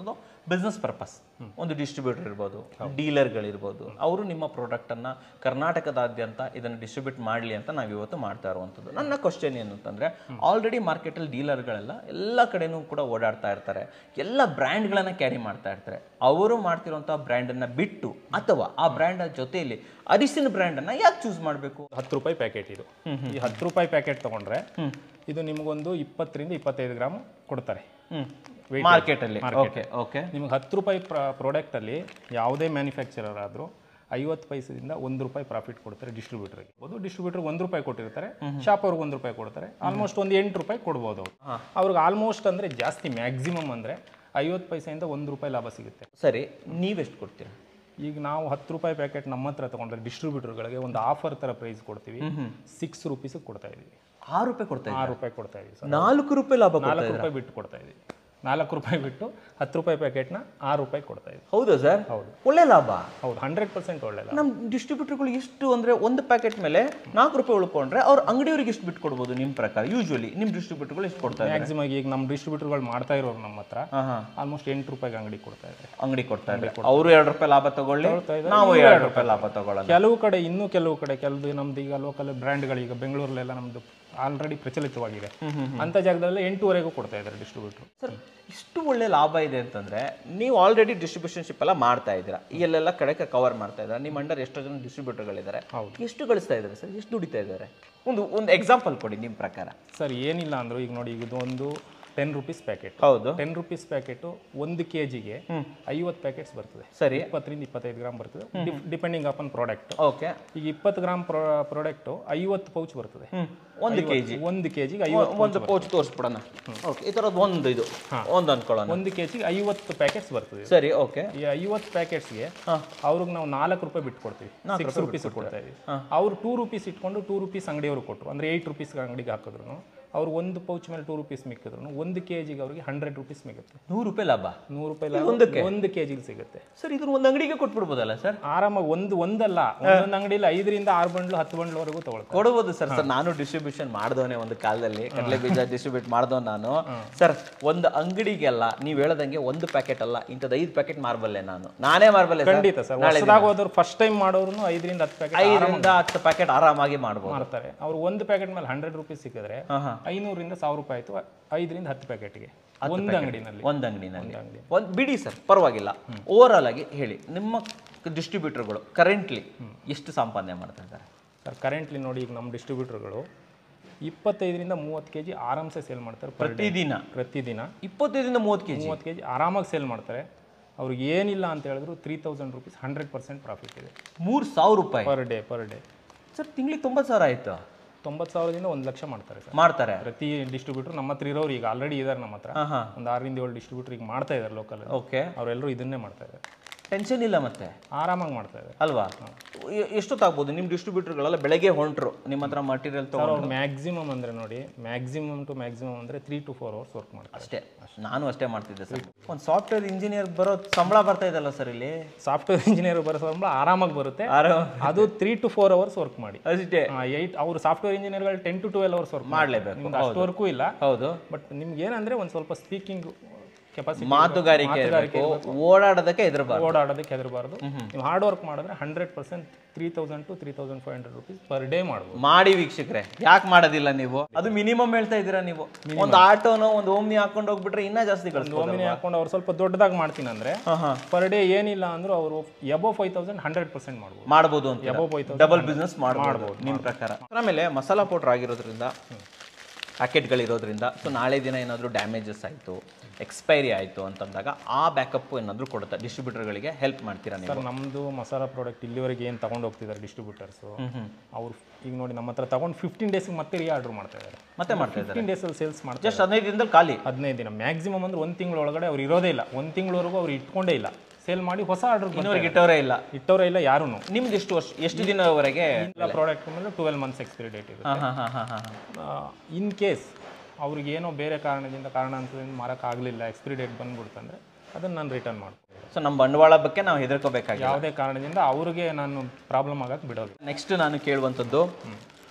ಬಿಸ್ನೆಸ್ ಪರ್ಪಸ್ ಒಂದು ಡಿಸ್ಟ್ರಿಬ್ಯೂಟರ್ ಇರ್ಬೋದು ಡೀಲರ್ಗಳಿರ್ಬೋದು ಅವರು ನಿಮ್ಮ ಪ್ರಾಡಕ್ಟನ್ನು ಕರ್ನಾಟಕದಾದ್ಯಂತ ಇದನ್ನು ಡಿಸ್ಟ್ರಿಬ್ಯೂಟ್ ಮಾಡಲಿ ಅಂತ ನಾವು ಇವತ್ತು ಮಾಡ್ತಾ ಇರುವಂಥದ್ದು ನನ್ನ ಕ್ವಶನ್ ಏನು ಅಂತಂದರೆ ಆಲ್ರೆಡಿ ಮಾರ್ಕೆಟಲ್ಲಿ ಡೀಲರ್ಗಳೆಲ್ಲ ಎಲ್ಲ ಕಡೆನೂ ಕೂಡ ಓಡಾಡ್ತಾ ಇರ್ತಾರೆ ಎಲ್ಲ ಬ್ರ್ಯಾಂಡ್ಗಳನ್ನು ಕ್ಯಾರಿ ಮಾಡ್ತಾ ಇರ್ತಾರೆ ಅವರು ಮಾಡ್ತಿರುವಂಥ ಬ್ರ್ಯಾಂಡನ್ನು ಬಿಟ್ಟು ಅಥವಾ ಆ ಬ್ರ್ಯಾಂಡ್ ಜೊತೆಯಲ್ಲಿ ಅರಿಸಿನ ಬ್ರ್ಯಾಂಡನ್ನು ಯಾಕೆ ಚೂಸ್ ಮಾಡಬೇಕು ಹತ್ತು ರೂಪಾಯಿ ಪ್ಯಾಕೆಟ್ ಇದು ಈ ಹತ್ತು ರೂಪಾಯಿ ಪ್ಯಾಕೆಟ್ ತಗೊಂಡ್ರೆ ಇದು ನಿಮಗೊಂದು ಇಪ್ಪತ್ತರಿಂದ ಇಪ್ಪತ್ತೈದು ಗ್ರಾಮ್ ಕೊಡ್ತಾರೆ Weight ಮಾರ್ಕೆಟಲ್ಲಿ ಓಕೆ ಓಕೆ ನಿಮಗೆ ಹತ್ತು ರೂಪಾಯಿ ಪ್ರಾಡಕ್ಟಲ್ಲಿ ಯಾವುದೇ ಮ್ಯಾನುಫ್ಯಾಕ್ಚರರ್ ಆದರೂ ಐವತ್ತು ಪೈಸದಿಂದ ಒಂದು ರೂಪಾಯಿ ಪ್ರಾಫಿಟ್ ಕೊಡ್ತಾರೆ ಡಿಸ್ಟ್ರಿಬ್ಯೂಟರ್ ಇರ್ಬೋದು ಡಿಸ್ಟ್ರಿಬ್ಯೂಟರ್ ಒಂದು ರೂಪಾಯಿ ಕೊಟ್ಟಿರ್ತಾರೆ ಶಾಪ್ ಅವ್ರಿಗೆ ಒಂದು ರೂಪಾಯಿ ಕೊಡ್ತಾರೆ ಆಲ್ಮೋಸ್ಟ್ ಒಂದು ಎಂಟು ರೂಪಾಯಿ ಕೊಡ್ಬೋದು ಅವ್ರು ಅವ್ರಿಗೆ ಆಲ್ಮೋಸ್ಟ್ ಅಂದರೆ ಜಾಸ್ತಿ ಮ್ಯಾಕ್ಸಿಮಮ್ ಅಂದರೆ ಐವತ್ತು ಪೈಸೆಯಿಂದ ಒಂದು ರೂಪಾಯಿ ಲಾಭ ಸಿಗುತ್ತೆ ಸರಿ ನೀವೆಷ್ಟು ಕೊಡ್ತೀರಾ ಈಗ ನಾವು ಹತ್ತು ರೂಪಾಯಿ ಪ್ಯಾಕೆಟ್ ನಮ್ಮ ಹತ್ರ ತಗೊಂಡ್ರೆ ಡಿಸ್ಟ್ರಿಬ್ಯೂಟರ್ಗಳಿಗೆ ಒಂದು ಆಫರ್ ಥರ ಪ್ರೈಸ್ ಕೊಡ್ತೀವಿ ಸಿಕ್ಸ್ ರುಪೀಸಿಗೆ ಕೊಡ್ತಾ ಇದೀವಿ ಆರು ರೂಪಾಯಿ ಕೊಡ್ತಾ ಆರು ರೂಪಾಯಿ ಕೊಡ್ತಾ ಇದೀವಿ ಸರ್ ನಾಲ್ಕು ರೂಪಾಯಿ ಲಾಭ ಕೊಡ್ತಾ ನಾಲ್ಕು ರೂಪಾಯಿ ಬಿಟ್ಟು ಕೊಡ್ತಾ ಇದೀವಿ ನಾಲ್ಕು ರೂಪಾಯಿ ಬಿಟ್ಟು ಹತ್ತು ರೂಪಾಯಿ ಪ್ಯಾಕೆಟ್ನ ಆರು ರೂಪಾಯಿ ಕೊಡ್ತಾ ಇದೀವಿ ಹೌದಾ ಸರ್ ಹೌದು. ಒಳ್ಳೆ ಲಾಭ ಹೌದು ಹಂಡ್ರೆಡ್ ಪರ್ಸೆಂಟ್ ಒಳ್ಳೆಯಲ್ಲ ನಮ್ಮ ಡಿಸ್ಟ್ರಿಬ್ಯೂಟರ್ಗಳು ಎಷ್ಟು ಅಂದ್ರೆ ಒಂದು ಪ್ಯಾಕೆಟ್ ಮೇಲೆ ನಾಲ್ಕು ರೂಪಾಯಿ ಉಳ್ಕೊಂಡ್ರೆ ಅವ್ರ ಅಂಗಡಿಯವ್ರಿಗೆ ಎಷ್ಟು ಬಿಟ್ಟು ಕೊಡ್ಬೋದು ನಿಮ್ಮ ಪ್ರಕಾರ ಯೂಶುವಲಿ ನಿಮ್ಮ ಡಿಸ್ಟ್ರಿಬ್ಯೂಟರ್ಗಳು ಎಷ್ಟು ಕೊಡ್ತಾ ಇದ್ದಾರೆ ಮ್ಯಾಕ್ಸಿಮಮ್ ಈಗ ನಮ್ಮ ಡಿಸ್ಟ್ರಿಬ್ಯೂಟರ್ಗಳು ಮಾಡ್ತಾ ಇರೋರು ನಮ್ಮ ಹತ್ರ ಹಾ ಹಾ ಆಲ್ಮೋಸ್ಟ್ ಎಂಟು ರೂಪಾಯಿಗೆ ಅಂಗಡಿ ಕೊಡ್ತಾ ಇದ್ದಾರೆ ಅಂಗಡಿ ಕೊಡ್ತಾ ಇದ್ದಾರೆ ಅವರು ಎರಡು ರೂಪಾಯಿ ಲಾಭ ತಗೊಳ್ಳಿ ನಾವು ಎರಡು ರೂಪಾಯಿ ಲಾಭ ತಗೊಳ್ಳೋಣ ಕೆಲವು ಕಡೆ ಇನ್ನೂ ಕೆಲವು ಕಡೆ ಕೆಲವು ನಮ್ದು ಈಗ ಲೋಕಲ್ ಬ್ರ್ಯಾಂಡ್ಗಳು ಈಗ ಬೆಂಗಳೂರಲ್ಲೆಲ್ಲ ನಮ್ದು ಆಲ್ರೆಡಿ ಪ್ರಚಲಿತವಾಗಿದೆ ಅಂತ ಜಾಗದಲ್ಲಿ ಎಂಟೂವರೆಗೂ ಕೊಡ್ತಾ ಇದ್ದಾರೆ ಡಿಸ್ಟ್ರಿಬ್ಯೂಟರ್ ಸರ್ ಇಷ್ಟು ಒಳ್ಳೆ ಲಾಭ ಇದೆ ಅಂತಂದ್ರೆ ನೀವು ಆಲ್ರೆಡಿ ಡಿಸ್ಟ್ರಿಬ್ಯೂಷನ್ಶಿಪ್ ಎಲ್ಲ ಮಾಡ್ತಾ ಇದ್ದೀರಾ ಈ ಎಲ್ಲೆಲ್ಲ ಕಡೆ ಕವರ್ ಮಾಡ್ತಾ ಇದ್ದೀರಾ ನಿಮ್ಮ ಅಂಡರ್ ಎಷ್ಟೋ ಜನ ಡಿಸ್ಟ್ರಿಬ್ಯೂಟರ್ಗಳಿದ್ದಾರೆ ಎಷ್ಟು ಗಳಿಸ್ತಾ ಇದ್ದಾರೆ ಸರ್ ಎಷ್ಟು ದುಡಿತಾ ಇದ್ದಾರೆ ಒಂದು ಒಂದು ಎಕ್ಸಾಂಪಲ್ ಕೊಡಿ ನಿಮ್ಮ ಪ್ರಕಾರ ಸರ್ ಏನಿಲ್ಲ ಅಂದ್ರು ಈಗ ನೋಡಿ ಈಗ ಇದು ಒಂದು ಟೆನ್ ರುಪೀಸ್ ಪ್ಯಾಕೆಟ್ ಹೌದು ಟೆನ್ ರುಪೀಸ್ ಪ್ಯಾಕೆಟು ಒಂದು ಕೆ ಜಿಗೆ ಐವತ್ತು ಪ್ಯಾಕೆಟ್ಸ್ ಬರ್ತದೆ ಸರಿ ಇಪ್ಪತ್ತರಿಂದ ಇಪ್ಪತ್ತೈದು ಗ್ರಾಮ್ ಬರ್ತದೆ ಡಿಪೆಂಡಿಂಗ್ ಅಪನ್ ಪ್ರಾಡಕ್ಟ್ ಓಕೆ ಈಗ ಇಪ್ಪತ್ತು ಗ್ರಾಮ್ ಪ್ರಾಡಕ್ಟು ಐವತ್ತು ಪೌಚ್ ಬರ್ತದೆ ಒಂದು ಕೆ ಜಿ ಒಂದು ಕೆ ಜಿಗೆ ಐವತ್ತು ಒಂದು ಪೌಚ್ ತೋರಿಸ್ಬಿಡೋಣ ಓಕೆ ಈ ಥರದ್ದು ಒಂದು ಇದು ಒಂದು ಅಂದ್ಕೊಳ್ಳೋಣ ಒಂದು ಕೆ ಜಿಗೆ ಐವತ್ತು ಪ್ಯಾಕೆಟ್ಸ್ ಬರ್ತದೆ ಸರಿ ಓಕೆ ಈ ಐವತ್ತು ಪ್ಯಾಕೆಟ್ಸ್ಗೆ ಅವ್ರಿಗೆ ನಾವು ನಾಲ್ಕು ರೂಪಾಯಿ ಬಿಟ್ಟು ಕೊಡ್ತೀವಿ ಸಿಕ್ಸ್ ರುಪೀಸ್ ಕೊಡ್ತಾ ಇದೀವಿ ಅವ್ರು ಟೂ ರುಪೀಸ್ ಇಟ್ಕೊಂಡು ಟೂ ರುಪೀಸ್ ಅಂಗಡಿಯವರು ಕೊಟ್ಟರು ಅಂದರೆ ಏಯ್ಟ್ ರುಪೀಸ್ ಅಂಗಡಿಗೆ ಹಾಕಿದ್ರು ಅವ್ರು ಒಂದು ಪೌಚ್ ಮೇಲೆ ಟೂ ರುಪೀಸ್ ಮಿಕ್ಕಿದ್ರು ಒಂದು ಕೆ ಜಿಗೆ ಅವ್ರಿಗೆ ಹಂಡ್ರೆಡ್ ರುಪೀಸ್ ಸಿಗುತ್ತೆ ನೂರು ರೂಪಾಯಿ ಲಾಭ ನೂರು ರೂಪಾಯಿ ಲಾಭ ಒಂದು ಕೆ ಜಿಗೆ ಸಿಗುತ್ತೆ ಸರ್ ಇದನ್ನ ಒಂದು ಅಂಗಡಿಗೆ ಕೊಟ್ಬಿಡ್ಬೋದಲ್ಲ ಸರ್ ಆರಾಮಾಗಿ ಒಂದು ಒಂದಲ್ಲ ಒಂದೊಂದು ಅಂಗಡಿಯಲ್ಲಿ ಐದರಿಂದ ಆರು ಬಂಡ್ಲು ಹತ್ತು ಬಂಡ್ಲವರೆಗೂ ತಗೊಳ್ತಾರೆ ಕೊಡ್ಬೋದು ಸರ್ ಸರ್ ನಾನು ಡಿಸ್ಟ್ರಿಬ್ಯೂಷನ್ ಮಾಡ್ದವನೇ ಒಂದು ಕಾಲದಲ್ಲಿ ಕಡಲೆ ಬೀಜ ಡಿಸ್ಟ್ರಿಬ್ಯೂಟ್ ಮಾಡ್ದವ್ ನಾನು ಸರ್ ಒಂದು ಅಂಗಡಿಗೆಲ್ಲ ನೀವು ಹೇಳದಂಗೆ ಒಂದು ಪ್ಯಾಕೆಟ್ ಅಲ್ಲ ಇಂಥದ್ದು ಐದು ಪ್ಯಾಕೆಟ್ ಮಾರ್ಬಲ್ಲೆ ನಾನು ನಾನೇ ಮಾರ್ಬಲ್ಲೆ ಸರ್ ಖಂಡಿತ ಸರ್ ಹೊಸದಾಗ ಹೋದವ್ರು ಫಸ್ಟ್ ಟೈಮ್ ಮಾಡೋರು ಐದರಿಂದ ಹತ್ತು ಪ್ಯಾಕೆಟ್ ಐದರಿಂದ ಹತ್ತು ಪ್ಯಾಕೆಟ್ ಆರಾಮಾಗಿ ಮಾಡ್ಬೋದು ಮಾಡ್ತಾರೆ ಅವ್ರು ಒಂದು ಪ್ಯಾಕೆಟ್ ಮೇಲೆ ಹಂಡ್ರೆಡ್ ರುಪೀಸ್ ಸಿಕ್ಕಿದ್ರೆ ಐನೂರಿಂದ ಸಾವಿರ ರೂಪಾಯಿ ಆಯ್ತು ಐದರಿಂದ ಹತ್ತು ಪ್ಯಾಕೆಟ್ಗೆ ಒಂದು ಅಂಗಡಿನಲ್ಲಿ ಒಂದು ಅಂಗಡಿನಲ್ಲಿ ಒಂದು ಬಿಡಿ ಸರ್ ಪರವಾಗಿಲ್ಲ ಓವರ್ ಆಲ್ ಆಗಿ ಹೇಳಿ ನಿಮ್ಮ ಡಿಸ್ಟ್ರಿಬ್ಯೂಟರ್ಗಳು ಕರೆಂಟ್ಲಿ ಎಷ್ಟು ಸಂಪಾದನೆ ಮಾಡ್ತಾ ಇದ್ದಾರೆ ಸರ್ ಕರೆಂಟ್ಲಿ ನೋಡಿ ಈಗ ನಮ್ಮ ಡಿಸ್ಟ್ರಿಬ್ಯೂಟರ್ಗಳು ಇಪ್ಪತ್ತೈದರಿಂದ ಮೂವತ್ತು ಕೆ ಜಿ ಆರಾಮ್ಸೆ ಸೇಲ್ ಮಾಡ್ತಾರೆ per day. ಪ್ರತಿದಿನ ಪ್ರತಿದಿನ ಇಪ್ಪತ್ತೈದರಿಂದ ಮೂವತ್ತು ಕೆ ಜಿ ಮೂವತ್ತು ಕೆ ಜಿ ಆರಾಮಾಗಿ ಸೇಲ್ ಮಾಡ್ತಾರೆ ಅವ್ರಿಗೆ ಏನಿಲ್ಲ ಅಂತ ಹೇಳಿದ್ರು three thousand rupees hundred percent profit ಇದೆ ಮೂರು ಸಾವಿರ ರೂಪಾಯಿ per day per day sir ತಿಂಗಳಿಗೆ ತೊಂಬತ್ತು ಸಾವಿರ ಆಯ್ತು ತೊಂಬತ್ತು ಸಾವಿರದಿಂದ ಒಂದು ಲಕ್ಷ ಮಾಡ್ತಾರೆ ಸರ್ ಮಾಡ್ತಾರೆ ಪ್ರತಿ ಡಿಸ್ಟ್ರಿಬ್ಯೂಟರ್ ನಮ್ಮ ಹತ್ರ ಇರೋರು ಈಗ ಆಲ್ರೆಡಿ ಇದ್ದಾರೆ ನಮ್ಮ ಹತ್ರ ಹಾಂ ಹಾಂ ಒಂದು ಆರರಿಂದ ಏಳು ಡಿಸ್ಟ್ರಿಬ್ಯೂಟರ್ ಈಗ ಮಾಡ್ತಾ ಇದ್ದಾರೆ ಲೋಕಲ್ ಓಕೆ ಅವರೆಲ್ಲರೂ ಇದನ್ನೇ ಮಾಡ್ತಾ ಇದ್ದಾರೆ ಟೆನ್ಷನ್ ಇಲ್ಲ ಮತ್ತೆ ಆರಾಮಾಗಿ ಮಾಡ್ತಾ ಇದ್ದಾರೆ ಅಲ್ವಾ ಎ- ಎಷ್ಟೊತ್ತಾಗ್ಬೋದು ನಿಮ್ಮ ಡಿಸ್ಟ್ರಿಬ್ಯೂಟರ್ಗಳೆಲ್ಲ ಬೆಳಗ್ಗೆ ಹೊಂಟ್ರು ನಿಮ್ಮ ಹತ್ರ ಮಟೀರಿಯಲ್ ತಗೊಂಡು ಅವ್ರು ಮ್ಯಾಕ್ಸಿಮಮ್ ಅಂದರೆ ನೋಡಿ ಮ್ಯಾಕ್ಸಿಮಮ್ ಟು ಮ್ಯಾಕ್ಸಿಮಮ್ ಅಂದರೆ three to four hours work ಮಾಡ್ತಾರೆ ಅಷ್ಟೇ ನಾನು ಅಷ್ಟೇ ಮಾಡ್ತಿದ್ದೆ ಸರ್ ಒಂದು ಸಾಫ್ಟ್ವೇರ್ ಇಂಜಿನಿಯರ್ ಬರೋ ಸಂಬಳ ಬರ್ತಾ ಇದಲ್ಲ ಸರ್ ಇಲ್ಲಿ ಸಾಫ್ಟ್ವೇರ್ ಇಂಜಿನಿಯರ್ ಬರೋ ಸಂಬಳ ಆರಾಮಾಗಿ ಬರುತ್ತೆ ಆರಾಮ ಅದು three to four hours work ಮಾಡಿ ಅಷ್ಟೇ ಏಯ್ಟ್ ಅವರು ಸಾಫ್ಟ್ವೇರ್ ಇಂಜಿನಿಯರ್ಗಳು ten to twelve hours work ಮಾಡ್ಲೇಬೇಕು. ನಿಮ್ಗೆ ಅಷ್ಟು ವರ್ಕು ಇಲ್ಲ ಹೌದು ಬಟ್ ನಿಮ್ಗೆ ಏನಂದ್ರೆ ಒಂದು ಸ್ವಲ್ಪ ಸ್ಪೀಕಿಂಗ್ ಕೆಪಾಸಿಟಿ ಮಾತುಗಾರಿಕೆ ಇರಬೇಕು ಓಡಾಡೋದಕ್ಕೆ ಹೆದರಬಾರ್ದು ಓಡಾಡೋದಕ್ಕೆ ಹೆದರಬಾರ್ದು ನೀವು ಹಾರ್ಡ್ ವರ್ಕ್ ಮಾಡಿದ್ರೆ hundred percent three thousand to three thousand five hundred rupees per day ಮಾಡ್ಬೋದು ಮಾಡಿ ವೀಕ್ಷಕರೇ ಯಾಕೆ ಮಾಡೋದಿಲ್ಲ ನೀವು ಅದು ಮಿನಿಮಮ್ ಹೇಳ್ತಾ ಇದ್ದೀರಾ ನೀವು ಒಂದು ಆಟೋನೋ ಒಂದು ಓಮ್ನಿ ಹಾಕೊಂಡು ಹೋಗ್ಬಿಟ್ರೆ ಇನ್ನೂ ಜಾಸ್ತಿ ಗಳಿಸ್ಬೋದು ಓಮಿನಿ ಹಾಕೊಂಡು ಅವ್ರು ಸ್ವಲ್ಪ ದೊಡ್ಡದಾಗಿ ಮಾಡ್ತೀನಿ ಅಂದ್ರೆ ಹಾಂ ಹಾಂ ಪರ್ ಡೇ ಏನಿಲ್ಲ ಅಂದ್ರೂ ಅವರು above five thousand hundred percent ಮಾಡ್ಬೋದು ಮಾಡ್ಬೋದು ಅಂತ above five thousand double business ಮಾಡ್ಬೋದು ನಿಮ್ಮ ಪ್ರಕಾರ ಆಮೇಲೆ ಮಸಾಲಾ ಪೌಡ್ರ್ ಆಗಿರೋದ್ರಿಂದ ಪ್ಯಾಕೆಟ್ಗಳಿರೋದ್ರಿಂದ ಸೊ ನಾಳೆ ದಿನ ಏನಾದರೂ ಡ್ಯಾಮೇಜಸ್ ಆಯಿತು ಎಕ್ಸ್ಪೈರಿ ಆಯಿತು ಅಂತಂದಾಗ ಆ ಬ್ಯಾಕಪ್ ಏನಾದರೂ ಕೊಡುತ್ತೆ ಡಿಸ್ಟ್ರಿಬ್ಯೂಟರ್ಗಳಿಗೆ ಹೆಲ್ಪ್ ಮಾಡ್ತೀರಾ ನೀವು ಸರ್ ನಮ್ಮದು ಮಸಾಲಾ ಪ್ರಾಡಕ್ಟ್ ಇಲ್ಲಿವರೆಗೆ ಏನು ತಗೊಂಡು ಹೋಗ್ತಿದ್ದಾರೆ ಡಿಸ್ಟ್ರಿಬ್ಯೂಟರ್ಸು ಅವ್ರು ಈಗ ನೋಡಿ ನಮ್ಮ ಹತ್ರ ತಗೊಂಡು ಫಿಫ್ಟೀನ್ ಡೇಸ್ಗೆ ಮತ್ತೆ ರೀ ಆರ್ಡರ್ ಮಾಡ್ತಾ ಇದ್ದಾರೆ ಮತ್ತೆ ಮಾಡ್ತಾ ಇದ್ದಾರೆ ಫಿಫ್ಟೀನ್ ಡೇಸಲ್ಲಿ ಸೇಲ್ಸ್ ಮಾಡ್ತಾರೆ ಜಸ್ಟ್ ಹದಿನೈದು ದಿನದಲ್ಲಿ ಖಾಲಿ ಹದಿನೈದು ದಿನ ಮ್ಯಾಕ್ಸಿಮಮ್ ಅಂದ್ರೆ ಒಂದು ತಿಂಗಳ ಒಳಗಡೆ ಅವ್ರು ಇರೋದೇ ಇಲ್ಲ ಒಂದು ತಿಂಗಳವರೆಗೂ ಅವ್ರು ಇಟ್ಕೊಂಡೇ ಇಲ್ಲ ಸೇಲ್ ಮಾಡಿ ಹೊಸ ಆರ್ಡರ್ ಇನ್ನೂವರೆಗೆ ಇಟ್ಟವರೇ ಇಲ್ಲ ಇಟ್ಟವರೇ ಇಲ್ಲ ಯಾರೂ ನಿಮ್ದು ಎಷ್ಟು ವರ್ಷ ಎಷ್ಟು ದಿನವರೆಗೆ ಇಲ್ಲ ಪ್ರಾಡಕ್ಟ್ ಮೇಲೆ ಟ್ವೆಲ್ ಮಂತ್ಸ್ ಎಕ್ಸ್ಪೈರಿ ಡೇಟ್ ಇರುತ್ತೆ ಹಾಂ ಹಾಂ ಹಾಂ ಹಾಂ ಹಾಂ ಇನ್ ಕೇಸ್ ಅವ್ರಿಗೆ ಏನೋ ಬೇರೆ ಕಾರಣದಿಂದ ಕಾರಣಾಂತರದಿಂದ ಮಾರೋಕ್ಕಾಗಲಿಲ್ಲ ಎಕ್ಸ್ಪೈರಿ ಡೇಟ್ ಬಂದ್ಬಿಡ್ತಂದ್ರೆ ಅದನ್ನು ನಾನು ರಿಟರ್ನ್ ಮಾಡ್ತೀನಿ ಸೊ ನಮ್ಮ ಬಂಡವಾಳ ಬಗ್ಗೆ ನಾವು ಹೆದರ್ಕೋಬೇಕಾಗಿಲ್ಲ ಯಾವುದೇ ಕಾರಣದಿಂದ ಅವ್ರಿಗೆ ನಾನು ಪ್ರಾಬ್ಲಮ್ ಆಗಕ್ಕೆ ಬಿಡೋದು ನೆಕ್ಸ್ಟ್ ನಾನು ಕೇಳುವಂಥದ್ದು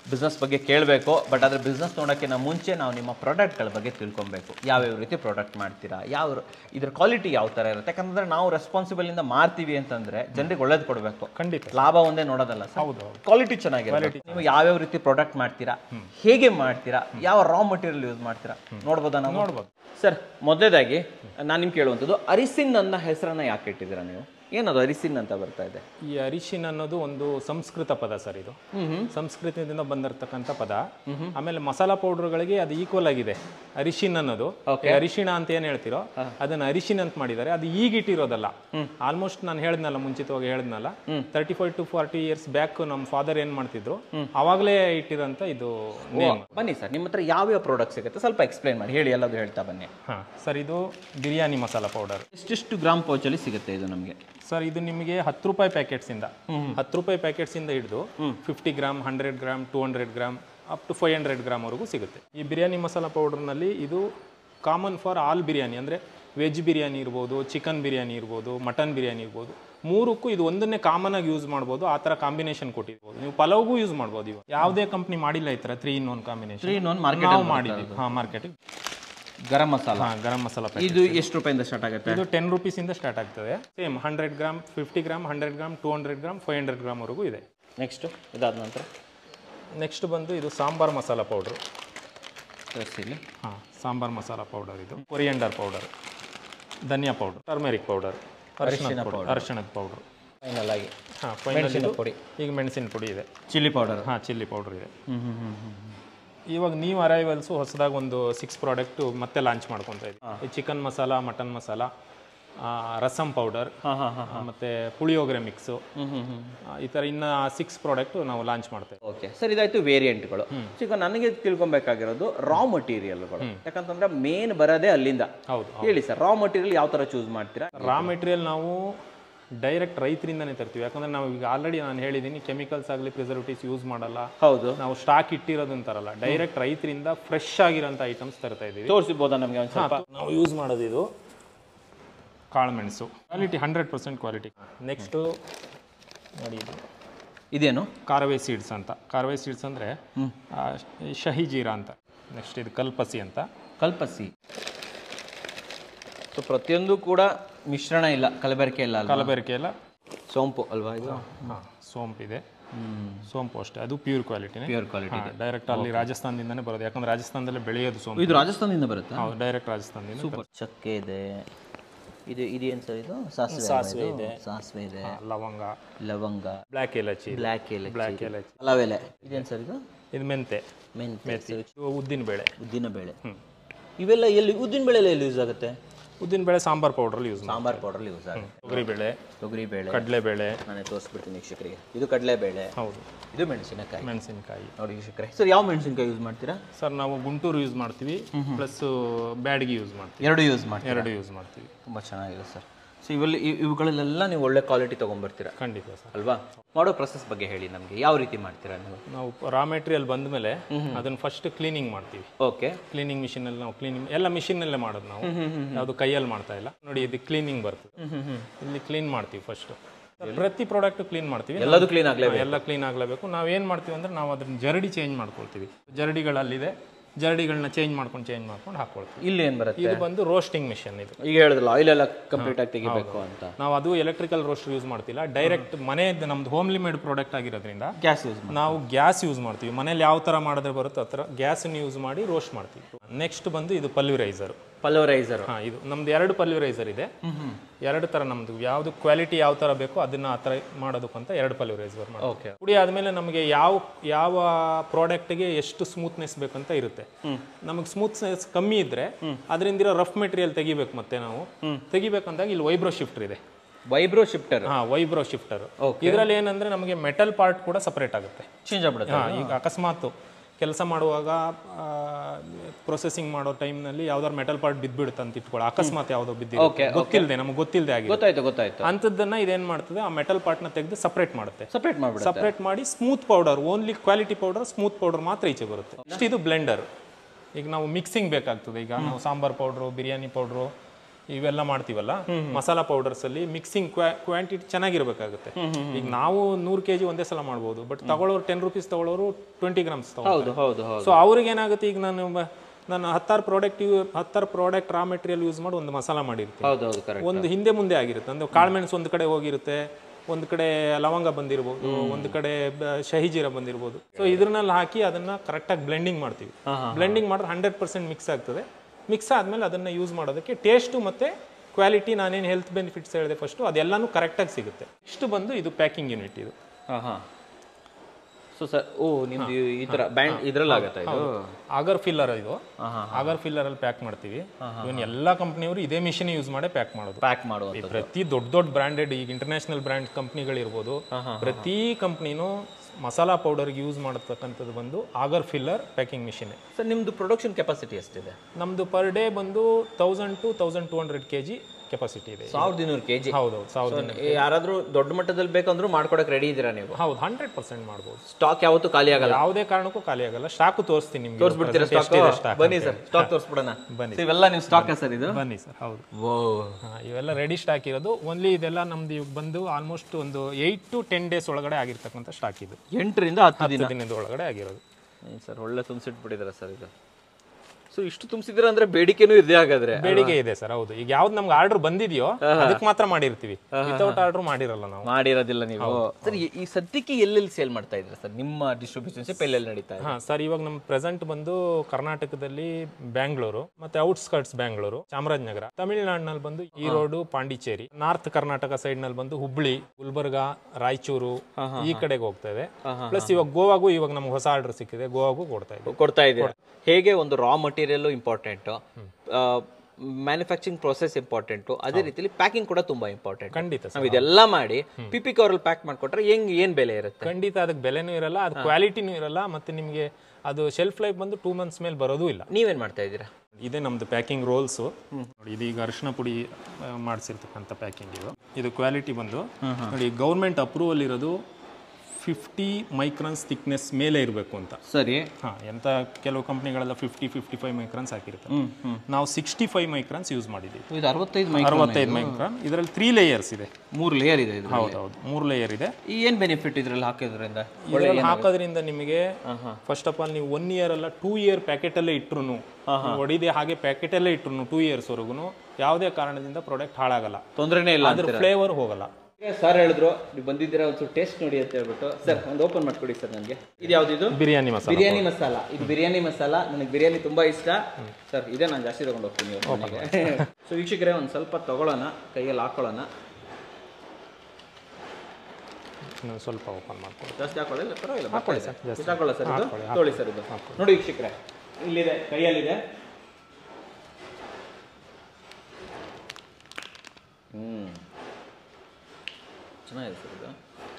ಬಿಸ್ನೆಸ್ ಬಗ್ಗೆ ಕೇಳಬೇಕು ಬಟ್ ಅದ್ರ ಬಿಸ್ನೆಸ್ ನೋಡೋಕ್ಕಿಂತ ಮುಂಚೆ ನಾವು ನಿಮ್ಮ ಪ್ರಾಡಕ್ಟ್ಗಳ ಬಗ್ಗೆ ತಿಳ್ಕೊಬೇಕು ಯಾವ್ಯಾವ ರೀತಿ ಪ್ರಾಡಕ್ಟ್ ಮಾಡ್ತೀರಾ ಯಾವ ಇದ್ರ ಕ್ವಾಲಿಟಿ ಯಾವ ಥರ ಇರುತ್ತೆ ಯಾಕಂದ್ರೆ ನಾವು ರೆಸ್ಪಾನ್ಸಿಬಲ್ ಇಂದ ಮಾರ್ತೀವಿ ಅಂತಂದ್ರೆ ಜನರಿಗೆ ಒಳ್ಳೇದು ಕೊಡಬೇಕು ಖಂಡಿತ ಲಾಭ ಒಂದೇ ನೋಡೋದಲ್ಲ ಸರ್ ಹೌದು ಹೌದು ಕ್ವಾಲಿಟಿ ಚೆನ್ನಾಗಿರುತ್ತೆ ನೀವು ಯಾವ್ಯಾವ ರೀತಿ ಪ್ರಾಡಕ್ಟ್ ಮಾಡ್ತೀರಾ ಹೇಗೆ ಮಾಡ್ತೀರಾ ಯಾವ ರಾ ಮಟೀರಿಯಲ್ ಯೂಸ್ ಮಾಡ್ತೀರಾ ನೋಡ್ಬೋದಾ ನಾವು ನೋಡ್ಬೋದು ಸರ್ ಮೊದಲೇದಾಗಿ ನಾನು ನಿಮ್ಗೆ ಕೇಳುವಂಥದ್ದು ಅರಿಸಿನ್ ಅನ್ನೋ ಹೆಸರನ್ನ ಯಾಕೆ ಇಟ್ಟಿದ್ದೀರಾ ನೀವು ಏನದು ಅರಿಸಿನ್ ಅಂತ ಬರ್ತಾ ಇದೆ ಈ ಅರಿಶಿನ ಅನ್ನೋದು ಒಂದು ಸಂಸ್ಕೃತ ಪದ ಸರ್ ಇದು ಸಂಸ್ಕೃತದಿಂದ ಬಂದಿರತಕ್ಕಂಥ ಪದ ಆಮೇಲೆ ಮಸಾಲ ಪೌಡರ್ಗಳಿಗೆ ಅದು ಈಕ್ವಲ್ ಆಗಿದೆ ಅರಿಶಿನ್ ಅನ್ನೋದು ಈ ಅರಿಶಿಣ ಅಂತ ಏನ್ ಹೇಳ್ತಿರೋ ಅದನ್ನ ಅರಿಶಿನ್ ಅಂತ ಮಾಡಿದ್ದಾರೆ ಅದು ಈಗ ಇಟ್ಟಿರೋದಲ್ಲ ಆಲ್ಮೋಸ್ಟ್ ನಾನು ಹೇಳ್ದನಲ್ಲ ಮುಂಚಿತವಾಗಿ ಹೇಳ್ದನಲ್ಲ thirty five to forty years back ನಮ್ಮ ಫಾದರ್ ಏನ್ ಮಾಡ್ತಿದ್ರು ಅವಾಗಲೇ ಇಟ್ಟಿರೋಂಥ ಇದು ನೇಮ್ ಬನ್ನಿ ಸರ್ ನಿಮ್ಮ ಹತ್ರ ಯಾವ್ಯಾವ ಪ್ರಾಡಕ್ಟ್ ಸಿಗುತ್ತೆ ಸ್ವಲ್ಪ ಎಕ್ಸ್ಪ್ಲೈನ್ ಮಾಡಿ ಹೇಳಿ ಎಲ್ಲದು ಹೇಳ್ತಾ ಬನ್ನಿ ಹಾ ಸರ್ ಇದು ಬಿರಿಯಾನಿ ಮಸಾಲ ಪೌಡರ್ ಎಷ್ಟೆಷ್ಟು ಗ್ರಾಮ್ ಪೌಚಲ್ಲಿ ಸಿಗುತ್ತೆ ಇದು ನಮಗೆ ಸರ್ ಇದು ನಿಮಗೆ ಹತ್ತು ರೂಪಾಯಿ ಪ್ಯಾಕೆಟ್ಸ್ ಇಂದ ಹತ್ತು ರೂಪಾಯಿ ಪ್ಯಾಕೆಟ್ಸ್ ಇಂದ ಹಿಡಿದು fifty gram hundred gram two hundred gram up to five hundred ಗ್ರಾಮ್ವರೆಗೂ ಸಿಗುತ್ತೆ ಈ ಬಿರಿಯಾನಿ ಮಸಾಲ ಪೌಡರ್ನಲ್ಲಿ ಇದು ಕಾಮನ್ ಫಾರ್ ಆಲ್ ಬಿರಿಯಾನಿ ಅಂದರೆ ವೆಜ್ ಬಿರಿಯಾನಿ ಇರ್ಬೋದು ಚಿಕನ್ ಬಿರಿಯಾನಿ ಇರ್ಬೋದು ಮಟನ್ ಬಿರಿಯಾನಿ ಇರ್ಬೋದು ಮೂರಕ್ಕೂ ಇದು ಒಂದನ್ನೇ ಕಾಮನ್ ಆಗಿ ಯೂಸ್ ಮಾಡ್ಬೋದು ಆ ಥರ ಕಾಂಬಿನೇಷನ್ ಕೊಟ್ಟಿರ್ಬೋದು ನೀವು ಪಲಾವ್ಗೂ ಯೂಸ್ ಮಾಡ್ಬೋದು ಇವಾಗ ಯಾವುದೇ ಕಂಪ್ನಿ ಮಾಡಿಲ್ಲ ಈ ಥರ three in one combination three in one market ನಾವು ಮಾಡಿದ್ದೀವಿ ಹಾಂ ಮಾರ್ಕೆಟಿಗೆ ಗರಂ ಮಸಾಲ ಹಾಂ ಗರಂ ಮಸಾಲ ಪ್ಯಾಕೆಟ್ ಇದು ಎಷ್ಟು ರೂಪಾಯಿಂದ ಸ್ಟಾರ್ಟ್ ಆಗುತ್ತೆ ಇದು ಟೆನ್ ರುಪೀಸಿಂದ ಸ್ಟಾರ್ಟ್ ಆಗ್ತದೆ same hundred gram fifty gram hundred gram two hundred gram five hundred ಗ್ರಾಮ್ವರೆಗೂ ಇದೆ ನೆಕ್ಸ್ಟ್ ಇದಾದ ನಂತರ ನೆಕ್ಸ್ಟ್ ಬಂದು ಇದು ಸಾಂಬಾರ್ ಮಸಾಲ ಪೌಡ್ರು ತರಿಸಿಲಿ ಹಾಂ ಸಾಂಬಾರ್ ಮಸಾಲ ಪೌಡರ್ ಇದು ಕೊರಿಯಂಡರ್ ಪೌಡರ್ ಧನಿಯಾ ಪೌಡರ್ ಟರ್ಮೆರಿಕ್ ಪೌಡರ್ ಅರಿಶಿನ ಪೌಡರ್ ಅರಿಶಿಣದ ಪೌಡ್ರು ಫೈನಲ್ ಆಗಿ ಹಾಂ ಫೈನಲ್ ಪುಡಿ ಈಗ ಮೆಣಸಿನ ಪುಡಿ ಇದೆ ಚಿಲ್ಲಿ ಪೌಡರ್ ಹಾಂ ಚಿಲ್ಲಿ ಪೌಡರ್ ಇದೆ ಇವಾಗ ನೀವು ಅರೈವಲ್ಸು ಹೊಸದಾಗಿ ಒಂದು ಸಿಕ್ಸ್ ಪ್ರಾಡಕ್ಟು ಮತ್ತೆ ಲಾಂಚ್ ಮಾಡ್ಕೊತಾ ಇದ್ದೀವಿ ಈ ಚಿಕನ್ ಮಸಾಲ ಮಟನ್ ಮಸಾಲ ಆ, ರಸಮ್ ಪೌಡರ್ ಹಾಂ ಹಾಂ ಹಾಂ ಮತ್ತು ಪುಳಿಯೋಗರೆ ಮಿಕ್ಸು ಹ್ಞೂ ಹ್ಞೂ ಹ್ಞೂ ಈ ಥರ ಇನ್ನು ಸಿಕ್ಸ್ ಪ್ರಾಡಕ್ಟು ನಾವು ಲಾಂಚ್ ಮಾಡ್ತೇವೆ ಓಕೆ ಸರ್ ಇದಾಯ್ತು ವೇರಿಯಂಟ್ಗಳು ಈಗ ನನಗೆ ತಿಳ್ಕೊಬೇಕಾಗಿರೋದು ರಾ ಮಟೀರಿಯಲ್ಗಳು ಯಾಕಂತಂದ್ರೆ ಮೇನ್ ಬರೋದೇ ಅಲ್ಲಿಂದ ಹೌದು ಹೇಳಿ ಸರ್ ರಾ ಮಟೀರಿಯಲ್ ಯಾವ ಥರ ಚೂಸ್ ಮಾಡ್ತೀರಾ ರಾ ಮೆಟೀರಿಯಲ್ ನಾವು ಡೈರೆಕ್ಟ್ ರೈತರಿಂದನೇ ತರ್ತೀವಿ ಯಾಕಂದ್ರೆ ನಾವು ಈಗ ಆಲ್ರೆಡಿ ನಾನು ಹೇಳಿದ್ದೀನಿ ಕೆಮಿಕಲ್ಸ್ ಆಗಲಿ ಪ್ರಿಸರ್ವೇಟಿವ್ಸ್ ಯೂಸ್ ಮಾಡಲ್ಲ ಹೌದು ನಾವು ಸ್ಟಾಕ್ ಇಟ್ಟಿರೋದು ಅಂತಾರಲ್ಲ ಡೈರೆಕ್ಟ್ ರೈತರಿಂದ ಫ್ರೆಶ್ ಆಗಿರೋಂಥ ಐಟಮ್ಸ್ ತರ್ತಾ ಇದ್ದೀವಿ ತೋರಿಸಿಬೋದಾ ನಮಗೆ ಒಂದು ಸ್ವಲ್ಪ ನಾವು ಯೂಸ್ ಮಾಡೋದು ಇದು ಕಾಳುಮೆಣಸು quality hundred percent quality next ನೋಡಿ ಇದು ಇದೇನು ಕಾರವೆ ಸೀಡ್ಸ್ ಅಂತ ಕಾರವೆ ಸೀಡ್ಸ್ ಅಂದರೆ ಶಹಿ ಜೀರಾ ಅಂತ ನೆಕ್ಸ್ಟ್ ಇದು ಕಲ್ಪಸಿ ಅಂತ ಕಲ್ಪಸಿ ಸೊ ಪ್ರತಿಯೊಂದು ಕೂಡ ಮಿಶ್ರಣ ಇಲ್ಲ ಕಲಬೆರಕೆ ಇಲ್ಲ ಅಲ್ವಾ ಕಲಬೆರಕೆ ಎಲ್ಲ ಸೋಂಪು ಅಲ್ವಾ ಇದು ಹಾಂ ಸೋಂಪು ಇದೆ ಸೋಂಪು ಅಷ್ಟೇ ಅದು ಪ್ಯೂರ್ ಕ್ವಾಲಿಟಿನೇ ಪ್ಯೂರ್ ಕ್ವಾಲಿಟಿ ಡೈರೆಕ್ಟ್ ಅಲ್ಲಿ ರಾಜಸ್ಥಾನದಿಂದನೇ ಬರೋದು ಯಾಕಂದ್ರೆ ರಾಜಸ್ಥಾನದಲ್ಲೇ ಬೆಳೆಯೋದು ಸೋಂಪು ಇದು ರಾಜಸ್ಥಾನದಿಂದ ಬರುತ್ತಾ ಹೌದು ಡೈರೆಕ್ಟ್ ರಾಜಸ್ಥಾನದಿಂದ ಸೂಪರ್ ಚಕ್ಕೆ ಇದೆ ಇದು ಇದೇನು ಸರ್ ಇದು ಸಾಸಿವೆ ಸಾಸಿವೆ ಅಲ್ವಾ ಇದು? ಇದೆ. ಸಾಸಿವೆ ಇದೆ ಹಾ, ಲವಂಗ ಲವಂಗ ಬ್ಲ್ಯಾಕ್ ಏಲಚಿ ಬ್ಲ್ಯಾಕ್ ಎಲೆ ಬ್ಲ್ಯಾಕ್ ಏಲಚಿ ಪಲಾವೆಲೆ ಇದೇನು ಸರ್ ಇದು ಇದು ಮೆಂತೆ ಮೆಂತೆ ಮೆಥಿ ಇವು ಉದ್ದಿನ ಬೇಳೆ ಉದ್ದಿನ ಬೇಳೆ ಇವೆಲ್ಲ ಎಲ್ಲಿ ಉದ್ದಿನ ಬೇಳೆ ಎಲ್ಲಿ ಯೂಸ್ ಆಗುತ್ತೆ ಉದ್ದಿನ ಬೇಳೆ ಸಾಂಬಾರ್ ಪೌಡ್ರಲ್ಲಿ ಯೂಸ್ ಮಾಡಿ ಸಾಂಬಾರ್ ಪೌಡರ್ಲಿ ಯೂಸ್ ಆಗುತ್ತೆ ತೊಗರಿ ಬೇಳೆ ತೊಗರಿ ಬೇಳೆ ಕಡಲೆ ಬೇಳೆ ನಾನೇ ತೋರಿಸ್ಬಿಡ್ತೀನಿ ವೀಕ್ಷಕರಿಗೆ ಇದು ಕಡಲೆ ಬೇಳೆ ಹೌದು ಇದು ಮೆಣಸಿನಕಾಯಿ ಮೆಣಸಿನಕಾಯಿ ನೋಡಿ ವೀಕ್ಷಕರೇ ಸರ್ ಯಾವ ಮೆಣಸಿನಕಾಯಿ ಯೂಸ್ ಮಾಡ್ತೀರಾ ಸರ್ ನಾವು ಗುಂಟೂರು ಯೂಸ್ ಮಾಡ್ತೀವಿ ಪ್ಲಸ್ ಬ್ಯಾಡ್ಗಿ ಯೂಸ್ ಮಾಡ್ತೀವಿ ಎರಡು ಯೂಸ್ ಮಾಡಿ ಎರಡು ಯೂಸ್ ಮಾಡ್ತೀವಿ ತುಂಬ ಚೆನ್ನಾಗಿದೆ ಸರ್ ಸೊ ಇವೆಲ್ಲ ಇವ್- ಇವುಗಳಲ್ಲೆಲ್ಲ ನೀವು ಒಳ್ಳೆ ಕ್ವಾಲಿಟಿ ತೊಗೊಂಬರ್ತೀರಾ ಖಂಡಿತ ಸರ್ ಅಲ್ವಾ ಮಾಡೋ ಪ್ರೊಸೆಸ್ ಬಗ್ಗೆ ಹೇಳಿ ನಮಗೆ ಯಾವ ರೀತಿ ಮಾಡ್ತೀರಾ ನೀವು ನಾವು ರಾ ಮೆಟೀರಿಯಲ್ ಬಂದ ಮೇಲೆ ಅದನ್ನ ಫಸ್ಟ್ ಕ್ಲೀನಿಂಗ್ ಮಾಡ್ತೀವಿ ಓಕೆ ಕ್ಲೀನಿಂಗ್ ಮಿಷಿನಲ್ಲಿ ನಾವು ಕ್ಲೀನಿಂಗ್ ಎಲ್ಲ ಮಿಷಿನಲ್ಲೇ ಮಾಡೋದು ನಾವು ಯಾವುದು ಕೈಯಲ್ಲಿ ಮಾಡ್ತಾ ಇಲ್ಲ ನೋಡಿ ಇದು ಕ್ಲೀನಿಂಗ್ ಬರ್ತದೆ ಇಲ್ಲಿ ಕ್ಲೀನ್ ಮಾಡ್ತೀವಿ ಫಸ್ಟ್ ಪ್ರತಿ ಪ್ರಾಡಕ್ಟ್ ಕ್ಲೀನ್ ಮಾಡ್ತೀವಿ ಎಲ್ಲದೂ ಕ್ಲೀನ್ ಆಗಲೇ ಹಾ, ಎಲ್ಲ ಕ್ಲೀನ್ ಆಗಲೇಬೇಕು ನಾವು ಏನು ಮಾಡ್ತೀವಿ ಅಂದ್ರೆ ನಾವು ಅದನ್ನ ಜರಡಿ ಚೇಂಜ್ ಮಾಡ್ಕೊಳ್ತೀವಿ ಜರಡಿಗಳಲ್ಲಿದೆ ಜರಡಿಗಳನ್ನ ಚೇಂಜ್ ಮಾಡ್ಕೊಂಡು ಚೇಂಜ್ ಮಾಡ್ಕೊಂಡು ಹಾಕ್ಕೊಳ್ತೀವಿ ಇಲ್ಲಿ ಏನು ಬರುತ್ತೆ ಇದು ಬಂದು ರೋಸ್ಟಿಂಗ್ ಮಿಷನ್ ಇದು ಈಗ ಹೇಳಿದ್ರಲ್ಲ ಆಯಿಲ್ ಎಲ್ಲ ಕಂಪ್ಲೀಟ್ ಆಗಿ ತೆಗಿಬೇಕು ಅಂತ ನಾವು ಅದು ಎಲೆಕ್ಟ್ರಿಕಲ್ ರೋಸ್ಟರ್ ಯೂಸ್ ಮಾಡ್ತಿಲ್ಲ ಡೈರೆಕ್ಟ್ ಮನೆ ನಮ್ದು ಹೋಮ್ಲಿ ಮೇಡ್ ಪ್ರಾಡಕ್ಟ್ ಆಗಿರೋದ್ರಿಂದ ಗ್ಯಾಸ್ ಯೂಸ್ ಮಾಡಿ ನಾವು ಗ್ಯಾಸ್ ಯೂಸ್ ಮಾಡ್ತೀವಿ ಮನೇಲಿ ಯಾವ ಥರ ಮಾಡಿದ್ರೆ ಬರುತ್ತೋ ಆ ಥರ ಗ್ಯಾಸನ್ನು ಯೂಸ್ ಮಾಡಿ ರೋಸ್ಟ್ ಮಾಡ್ತೀವಿ ನೆಕ್ಸ್ಟ್ ಬಂದು ಇದು ಪಲ್ವಿರೈಸರ್ ಪಲ್ವರೈಸರ್ ಹಾಂ ಇದು ನಮ್ದು ಎರಡು ಪಲ್ವಿರೈಸರ್ ಇದೆ ಎರಡು ಥರ ನಮ್ದು ಯಾವುದು ಕ್ವಾಲಿಟಿ ಯಾವ ಥರ ಬೇಕೋ ಅದನ್ನ ಆ ಥರ ಮಾಡೋದಕ್ಕಂತ ಎರಡು ಪಲ್ವಿರೈಸರ್ ಮಾಡಿ ಓಕೆ ಪುಡಿ ಆದಮೇಲೆ ನಮಗೆ ಯಾವ ಯಾವ ಪ್ರಾಡಕ್ಟ್ಗೆ ಎಷ್ಟು ಸ್ಮೂತ್ನೆಸ್ ಬೇಕಂತ ಇರುತ್ತೆ ನಮಗೆ ಸ್ಮೂತ್ನೆಸ್ ಕಮ್ಮಿ ಇದ್ರೆ ಅದರಿಂದ ಇರೋ ರಫ್ ಮೆಟೀರಿಯಲ್ ತೆಗಿಬೇಕು ಮತ್ತೆ ನಾವು ತೆಗಿಬೇಕಂದಾಗ ಇಲ್ಲಿ ವೈಬ್ರೋ ಶಿಫ್ಟರ್ ಇದೆ ವೈಬ್ರೋ ಶಿಫ್ಟರ್ ಹಾ ವೈಬ್ರೋ ಶಿಫ್ಟರ್ ಇದರಲ್ಲಿ ಏನಂದ್ರೆ ನಮಗೆ ಮೆಟಲ್ ಪಾರ್ಟ್ ಕೂಡ ಸಪರೇಟ್ ಆಗುತ್ತೆ ಚೇಂಜ್ ಆಗ್ಬಿಡುತ್ತೆ ಹಾ ಈಗ ಅಕಸ್ಮಾತ್ ಕೆಲಸ ಮಾಡುವಾಗ ಪ್ರೊಸೆಸಿಂಗ್ ಮಾಡೋ ಟೈಮ್ನಲ್ಲಿ ಯಾವ್ದಾದ್ರು ಮೆಟಲ್ ಪಾರ್ಟ್ ಬಿದ್ದ್ಬಿಡುತ್ತೆ ಅಂತ ಇಟ್ಕೊಳ್ಳಿ ಅಕಸ್ಮಾತ್ ಯಾವುದೋ ಬಿದ್ದಿದೆ ಗೊತ್ತಿಲ್ಲದೆ ನಮಗೆ ಗೊತ್ತಿಲ್ಲದೆ ಆಗಿದೆ ಗೊತ್ತಾಯ್ತು ಗೊತ್ತಾಯ್ತು ಅಂಥದ್ದನ್ನ ಇದೇನ್ ಮಾಡ್ತದೆ ಆ ಮೆಟಲ್ ಪಾರ್ಟ್ನ ತೆಗೆದು ಸಪರೇಟ್ ಮಾಡುತ್ತೆ ಸಪ್ರೇಟ್ ಮಾಡ್ಬಿಡುತ್ತೆ ಸಪರೇಟ್ ಮಾಡಿ smooth powder only quality powder smooth powder ಮಾತ್ರ ಈಚೆ ಬರುತ್ತೆ ನೆಕ್ಸ್ಟ್ ಇದು ಬ್ಲೆಂಡರ್ ಈಗ ನಾವು ಮಿಕ್ಸಿಂಗ್ ಬೇಕಾಗ್ತದೆ ಈಗ ನಾವು ಸಾಂಬಾರ್ ಪೌಡ್ರು ಬಿರಿಯಾನಿ ಪೌಡ್ರು ಇವೆಲ್ಲ ಮಾಡ್ತೀವಲ್ಲ ಮಸಾಲಾ ಪೌಡರ್ಸ್ ಅಲ್ಲಿ ಮಿಕ್ಸಿಂಗ್ ಕ್ವಾಂಟಿಟಿ ಚೆನ್ನಾಗಿರ್ಬೇಕಾಗುತ್ತೆ ಈಗ ನಾವು ನೂರು ಕೆ ಜಿ ಒಂದೇ ಸಲ ಮಾಡ್ಬೋದು ಬಟ್ ತಗೊಳ್ಳೋರು ಟೆನ್ ರುಪೀಸ್ ತಗೊಳ್ಳೋರು ಟ್ವೆಂಟಿ ಗ್ರಾಮ್ಸ್ ತಗೊಳ್ಳೋ ಹೌದು ಹೌದು ಹೌದು ಸೊ ಅವ್ರಿಗೆ ಏನಾಗುತ್ತೆ ಈಗ ನಾನು ಬ- ನಾನು ಹತ್ತಾರು ಪ್ರಾಡಕ್ಟ್ ಹತ್ತಾರು ಪ್ರಾಡಕ್ಟ್ ರಾ ಮೆಟೀರಿಯಲ್ ಯೂಸ್ ಮಾಡಿ ಒಂದು ಮಸಾಲ ಮಾಡಿರ್ತೀನಿ ಹೌದು ಹೌದು ಕರೆಕ್ಟ್ ಒಂದು ಹಿಂದೆ ಮುಂದೆ ಆಗಿರುತ್ತೆ ಅಂದ್ರೆ ಕಾಳುಮೆಣಸು ಒಂದು ಕಡೆ ಹೋಗಿರುತ್ತೆ ಒಂದು ಕಡೆ ಲವಂಗ ಬಂದಿರ್ಬೋದು ಒಂದು ಕಡೆ ಬ- ಶಹಿಜೀರ ಬಂದಿರ್ಬೋದು ಸೊ ಇದ್ರನ್ನೆಲ್ಲ ಹಾಕಿ ಅದನ್ನ ಕರೆಕ್ಟಾಗಿ ಬ್ಲೆಂಡಿಂಗ್ ಮಾಡ್ತೀವಿ ಬ್ಲೆಂಡಿಂಗ್ ಮಾಡಿದ್ರೆ ಹಂಡ್ರೆಡ್ ಪರ್ಸೆಂಟ್ ಮಿಕ್ಸ್ ಆಗ್ತದೆ ಮಿಕ್ಸ್ ಆದಮೇಲೆ ಅದನ್ನ ಯೂಸ್ ಮಾಡೋದಕ್ಕೆ ಟೇಸ್ಟು ಮತ್ತೆ ಕ್ವಾಲಿಟಿ ನಾನೇನು ಹೆಲ್ತ್ ಬೆನಿಫಿಟ್ಸ್ ಹೇಳಿದೆ ಫಸ್ಟು ಅದೆಲ್ಲನೂ ಕರೆಕ್ಟಾಗಿ ಸಿಗುತ್ತೆ ಇಷ್ಟು ಬಂದು ಇದು ಪ್ಯಾಕಿಂಗ್ ಯೂನಿಟ್ ಇದು ಹಾಂ ಹಾಂ ಸೊ ಸರ್ ಓ ನಿಮ್ದು ಈ- ಈ ಥರ ಬ್ಯಾಂಡ್ ಇದ್ರಲ್ಲಿ ಆಗತ್ತಾ ಇದು ಆಗರ್ ಫಿಲ್ಲರ್ ಇದು ಆಗರ್ ಫಿಲ್ಲರ್ ಅಲ್ಲಿ ಪ್ಯಾಕ್ ಮಾಡ್ತೀವಿ ಇವನ್ ಎಲ್ಲಾ ಕಂಪ್ನಿಯವರು ಇದೇ ಮಿಷಿನ್ ಯೂಸ್ ಮಾಡೇ ಪ್ಯಾಕ್ ಮಾಡೋದು ಪ್ಯಾಕ್ ಮಾಡುವಂಥದ್ದು ಪ್ರತಿ ದೊಡ್ಡ ದೊಡ್ಡ ಬ್ರಾಂಡೆಡ್ ಈಗ ಇಂಟರ್ನ್ಯಾಷನಲ್ ಬ್ರ್ಯಾಂಡ್ ಕಂಪ್ನಿಗಳಿರ್ಬೋದು ಪ್ರತಿ ಕಂಪ್ನಿನೂ ಮಸಾಲಾ ಪೌಡರ್ಗೆ ಯೂಸ್ ಮಾಡತಕ್ಕಂಥದ್ದು ಬಂದು auger filler packing machine sir ನಿಮ್ದು ಪ್ರೊಡಕ್ಷನ್ ಕೆಪಾಸಿಟಿ ಎಷ್ಟಿದೆ ನಮ್ದು ಪರ್ ಡೇ ಬಂದು thousand to thousand two hundred K G capacity ಇದೆ ಸಾವಿರದ ಇನ್ನೂರು ಕೆ ಜಿ ಹೌದೌದು ಸಾವಿರದ ಯಾರಾದರೂ ದೊಡ್ಡ ಮಟ್ಟದಲ್ಲಿ ಬೇಕಂದ್ರೂ ಮಾಡ್ಕೊಡಕ್ಕೆ ರೆಡಿ ಇದ್ದೀರಾ ನೀವು ಹೌದು ಹಂಡ್ರೆಡ್ ಪರ್ಸೆಂಟ್ ಮಾಡ್ಬೋದು ಸ್ಟಾಕ್ ಯಾವತ್ತೂ ಖಾಲಿ ಆಗಲ್ಲ ಯಾವುದೇ ಕಾರಣಕ್ಕೂ ಖಾಲಿ ಆಗಲ್ಲ ಸ್ಟಾಕು ತೋರಿಸ್ತೀನಿ ನಿಮ್ಗೆ ತೋರಿಸ್ಬಿಡ್ತೀರಾ present ಎಷ್ಟಿದೆ ಸ್ಟಾಕ್ stock ಬನ್ನಿ ಅಂತ ಸರ್ ಸ್ಟಾಕ್ ತೋರಿಸ್ಬಿಡೋಣ ಬನ್ನಿ. So, ಇವೆಲ್ಲ ನಿಮ್ಮ ಸ್ಟಾಕ್ ಸರ್ ಇದು ಬನ್ನಿ ಸರ್ ಹೌದು ಓ ಹಾ, ಇವೆಲ್ಲ ರೆಡಿ ಸ್ಟಾಕ್ ಇರೋದು ಓನ್ಲಿ ಇದೆಲ್ಲ ನಮ್ದು ಇವಾಗ ಬಂದು ಆಲ್ಮೋಸ್ಟ್ ಒಂದು ಏಯ್ಟ್ ಟು ಟೆನ್ ಡೇಸ್ ಒಳಗಡೆ ಆಗಿರ್ತಕ್ಕಂಥ ಸ್ಟಾಕ್ ಇದು ಎಂಟರಿಂದ ಹತ್ತು ದಿನ ಹತ್ತು ದಿನದ ಒಳಗಡೆ ಆಗಿರೋದು ಸರ್ ಒಳ್ಳೆ ತುಂಬಿಸಿಟ್ಬಿಟ್ಟಿದ್ದಾರೆ ಸರ್ ಇದು ಸೊ ಇಷ್ಟು ತುಂಬಿಸಿದ್ರೆ ಅಂದ್ರೆ ಬೇಡಿಕೆನೂ ಇದೆ ಹಾಗಾದ್ರೆ ಬೇಡಿಕೆ ಇದೆ ಸರ್ ಹೌದು ಈಗ ಯಾವ್ದು ನಮ್ಗೆ ಆರ್ಡರ್ ಬಂದಿದೆಯೋ ಅದಕ್ಕೆ ಮಾತ್ರ ಮಾಡಿರ್ತೀವಿ ವಿತೌಟ್ ಆರ್ಡರ್ ಮಾಡಿರಲ್ಲ ನಾವು ಮಾಡಿರೋದಿಲ್ಲ ನೀವು ಸರ್ ಈ- ಈ ಸದ್ಯಕ್ಕೆ ಎಲ್ಲೆಲ್ಲಿ ಸೇಲ್ ಮಾಡ್ತಾ ಇದ್ದೀರಾ ಸರ್ ನಿಮ್ಮ ಡಿಸ್ಟ್ರಿಬ್ಯೂಷನ್ಶಿಪ್ ಎಲ್ಲೆಲ್ಲಿ ನಡೀತಾ ಇದೆ ಹಾ ಸರ್ ಇವಾಗ ನಮ್ಮ ಪ್ರೆಸೆಂಟ್ ಬಂದು ಕರ್ನಾಟಕದಲ್ಲಿ ಬ್ಯಾಂಗ್ಳೂರು ಮತ್ತೆ ಔಟ್ಸ್ಕರ್ಟ್ಸ್ ಬ್ಯಾಂಗ್ಳೂರು ಚಾಮರಾಜನಗರ ತಮಿಳುನಾಡಿನಲ್ಲಿ ಬಂದು ಈರೋಡು ಪಾಂಡಿಚೇರಿ ನಾರ್ತ್ ಕರ್ನಾಟಕ ಸೈಡ್ ನಲ್ಲಿ ಬಂದು ಹುಬ್ಳಿ ಗುಲ್ಬರ್ಗಾ ರಾಯಚೂರು ಈ ಕಡೆಗೆ ಹೋಗ್ತಾ ಇದೆ ಪ್ಲಸ್ ಇವಾಗ ಗೋವಾಗೂ ಇವಾಗ ನಮ್ಗೆ ಹೊಸ ಆರ್ಡರ್ ಸಿಕ್ಕಿದೆ ಗೋವಾಗೂ ಕೊಡ್ತಾ ಇದೆ ಕೊಡ್ತಾ ಇದ್ದೀರಾ ಹೇಗೆ ಒಂದು raw material important manufacturing process important ಅದೇ ರೀತಿಲಿ ಪ್ಯಾಕಿಂಗ್ ಕೂಡ ತುಂಬಾ ಇಂಪಾರ್ಟೆಂಟ್ ಖಂಡಿತ ಸರ್ ನಾವು ಇದೆಲ್ಲ ಮಾಡಿ ಪಿ ಪಿ ಕವರಲ್ಲಿ ಪ್ಯಾಕ್ ಮಾಡ್ಕೊಟ್ರೆ ಹೆಂಗ್ ಏನ್ ಬೆಲೆ ಇರುತ್ತೆ ಖಂಡಿತ ಅದಕ್ಕೆ ಬೆಲೆನೂ ಇರಲ್ಲ ಅದು ಕ್ವಾಲಿಟಿನೂ ಇರಲ್ಲ ಮತ್ತೆ ನಿಮಗೆ ಅದು ಶೆಲ್ಫ್ ಲೈಫ್ ಬಂದು ಟೂ ಮಂತ್ಸ್ ಮೇಲೆ ಬರೋದೂ ಇಲ್ಲ ನೀವೇನ್ ಮಾಡ್ತಾ ಇದ್ದೀರಾ ಇದೇ ನಮ್ದು ಪ್ಯಾಕಿಂಗ್ ರೋಲ್ಸು ನೋಡಿ ಇದೀಗ ಅರಿಶಿನ ಪುಡಿ ಮಾಡಿಸಿರ್ತಕ್ಕಂಥ ಪ್ಯಾಕಿಂಗ್ ಇದು ಇದು ಕ್ವಾಲಿಟಿ ಬಂದು ನೋಡಿ ಗೌರ್ಮೆಂಟ್ ಅಪ್ರೂವಲ್ ಇರೋದು ಫಿಫ್ಟಿ ಮೈಕ್ರನ್ಸ್ ಥಿಕ್ನೆಸ್ ಮೇಲೆ ಇರಬೇಕು ಅಂತ ಸರಿ ಹಾಂ ಎಂಥ ಕೆಲವು ಕಂಪ್ನಿಗಳೆಲ್ಲ ಫಿಫ್ಟಿ ಫಿಫ್ಟಿ ಫೈವ್ ಮೈಕ್ರನ್ಸ್ ಹಾಕಿರ್ತಾರೆ ನಾವು ಸಿಕ್ಸ್ಟಿ ಫೈವ್ ಮೈಕ್ರನ್ಸ್ ಯೂಸ್ ಮಾಡಿದ್ದೀವಿ ಇದು ಅರವತ್ತೈದು ಮೈ ಅರವತ್ತೈದು ಮೈಕ್ರಾನ್ ಇದರಲ್ಲಿ ತ್ರೀ ಲೇಯರ್ಸ್ ಇದೆ ಮೂರು ಲೇಯರ್ ಇದೆ ಇದು ಹೌದೌದು ಮೂರು ಲೇಯರ್ ಇದೆ ಈ ಏನ್ ಬೆನಿಫಿಟ್ ಇದ್ರಲ್ಲಿ ಹಾಕಿದ್ರಿಂದ ಇದರಲ್ಲಿ ಹಾಕೋದ್ರಿಂದ ನಿಮಗೆ ಫಸ್ಟ್ ಆಫ್ ಆಲ್ ನೀವು ಒನ್ ಇಯರ್ ಅಲ್ಲ ಟೂ ಇಯರ್ ಪ್ಯಾಕೆಟ್ ಅಲ್ಲೇ ಇಟ್ರು ಹೊಡಿದೆ ಹಾಗೆ ಪ್ಯಾಕೆಟ್ ಅಲ್ಲೇ ಇಟ್ರು ಟೂ ಇಯರ್ಸ್ ವರೆಗೂ ಯಾವುದೇ ಕಾರಣದಿಂದ ಪ್ರಾಡಕ್ಟ್ ಹಾಳಾಗಲ್ಲ ತೊಂದರೆನೇ ಇಲ್ಲ ಅದ್ರ ಫ್ಲೇವರ್ ಹೋಗಲ್ಲ ಸರ್ ಹೇಳಿದ್ರು ನೀವು ಬಂದಿದ್ದೀರಾ ಒಂಚೂರು ಟೇಸ್ಟ್ ನೋಡಿ ಅಂತ ಹೇಳ್ಬಿಟ್ಟು ಸರ್ ಒಂದು ಓಪನ್ ಮಾಡ್ಕೊಡಿ ಸರ್ ನನಗೆ ಇದು ಯಾವ್ದು ಇದು ಬಿರಿಯಾನಿ ಮಸಾಲ ಬಿರಿಯಾನಿ ಮಸಾಲ ಇದು ಬಿರಿಯಾನಿ ಮಸಾಲ ನನಗೆ ಬಿರಿಯಾನಿ ತುಂಬಾ ಇಷ್ಟ ಸರ್ ಇದೇ ನಾನು ಜಾಸ್ತಿ ತಗೊಂಡು ಹೋಗ್ತೀನಿ ಇವತ್ತು ಮನೆಗೆ ಸೊ ವೀಕ್ಷಕರೇ ಒಂದು ಸ್ವಲ್ಪ ತಗೊಳ್ಳೋಣ ಕೈಯಲ್ಲಿ ಹಾಕೊಳ್ಳೋಣ ಇನ್ನೊಂದು ಸ್ವಲ್ಪ ಓಪನ್ ಮಾಡ್ಕೊಳ್ಳಿ ಜಾಸ್ತಿ ಹಾಕೊಳ್ಳಿ ಪರವಾಗಿಲ್ಲ ಹಾಕೊಳ್ಳಿ ಬರ್ತಾ ಸರ್, ಇದೆ. ಜಾಸ್ತಿ. ಇದು ಹಾಕೊಳ್ಳ ಸರ್ ಇದು ಹಾಕೊಳ್ಳಿ, ತೊಗೊಳ್ಳಿ ಸರ್ ಇದು ನೋಡಿ ವೀಕ್ಷಕರೇ ಇಲ್ಲಿದೆ ಕೈಯಲ್ಲಿದೆ ಹ್ಮ್ ಚೆನ್ನಾಗಿದೆ ಸರ್ ಇದು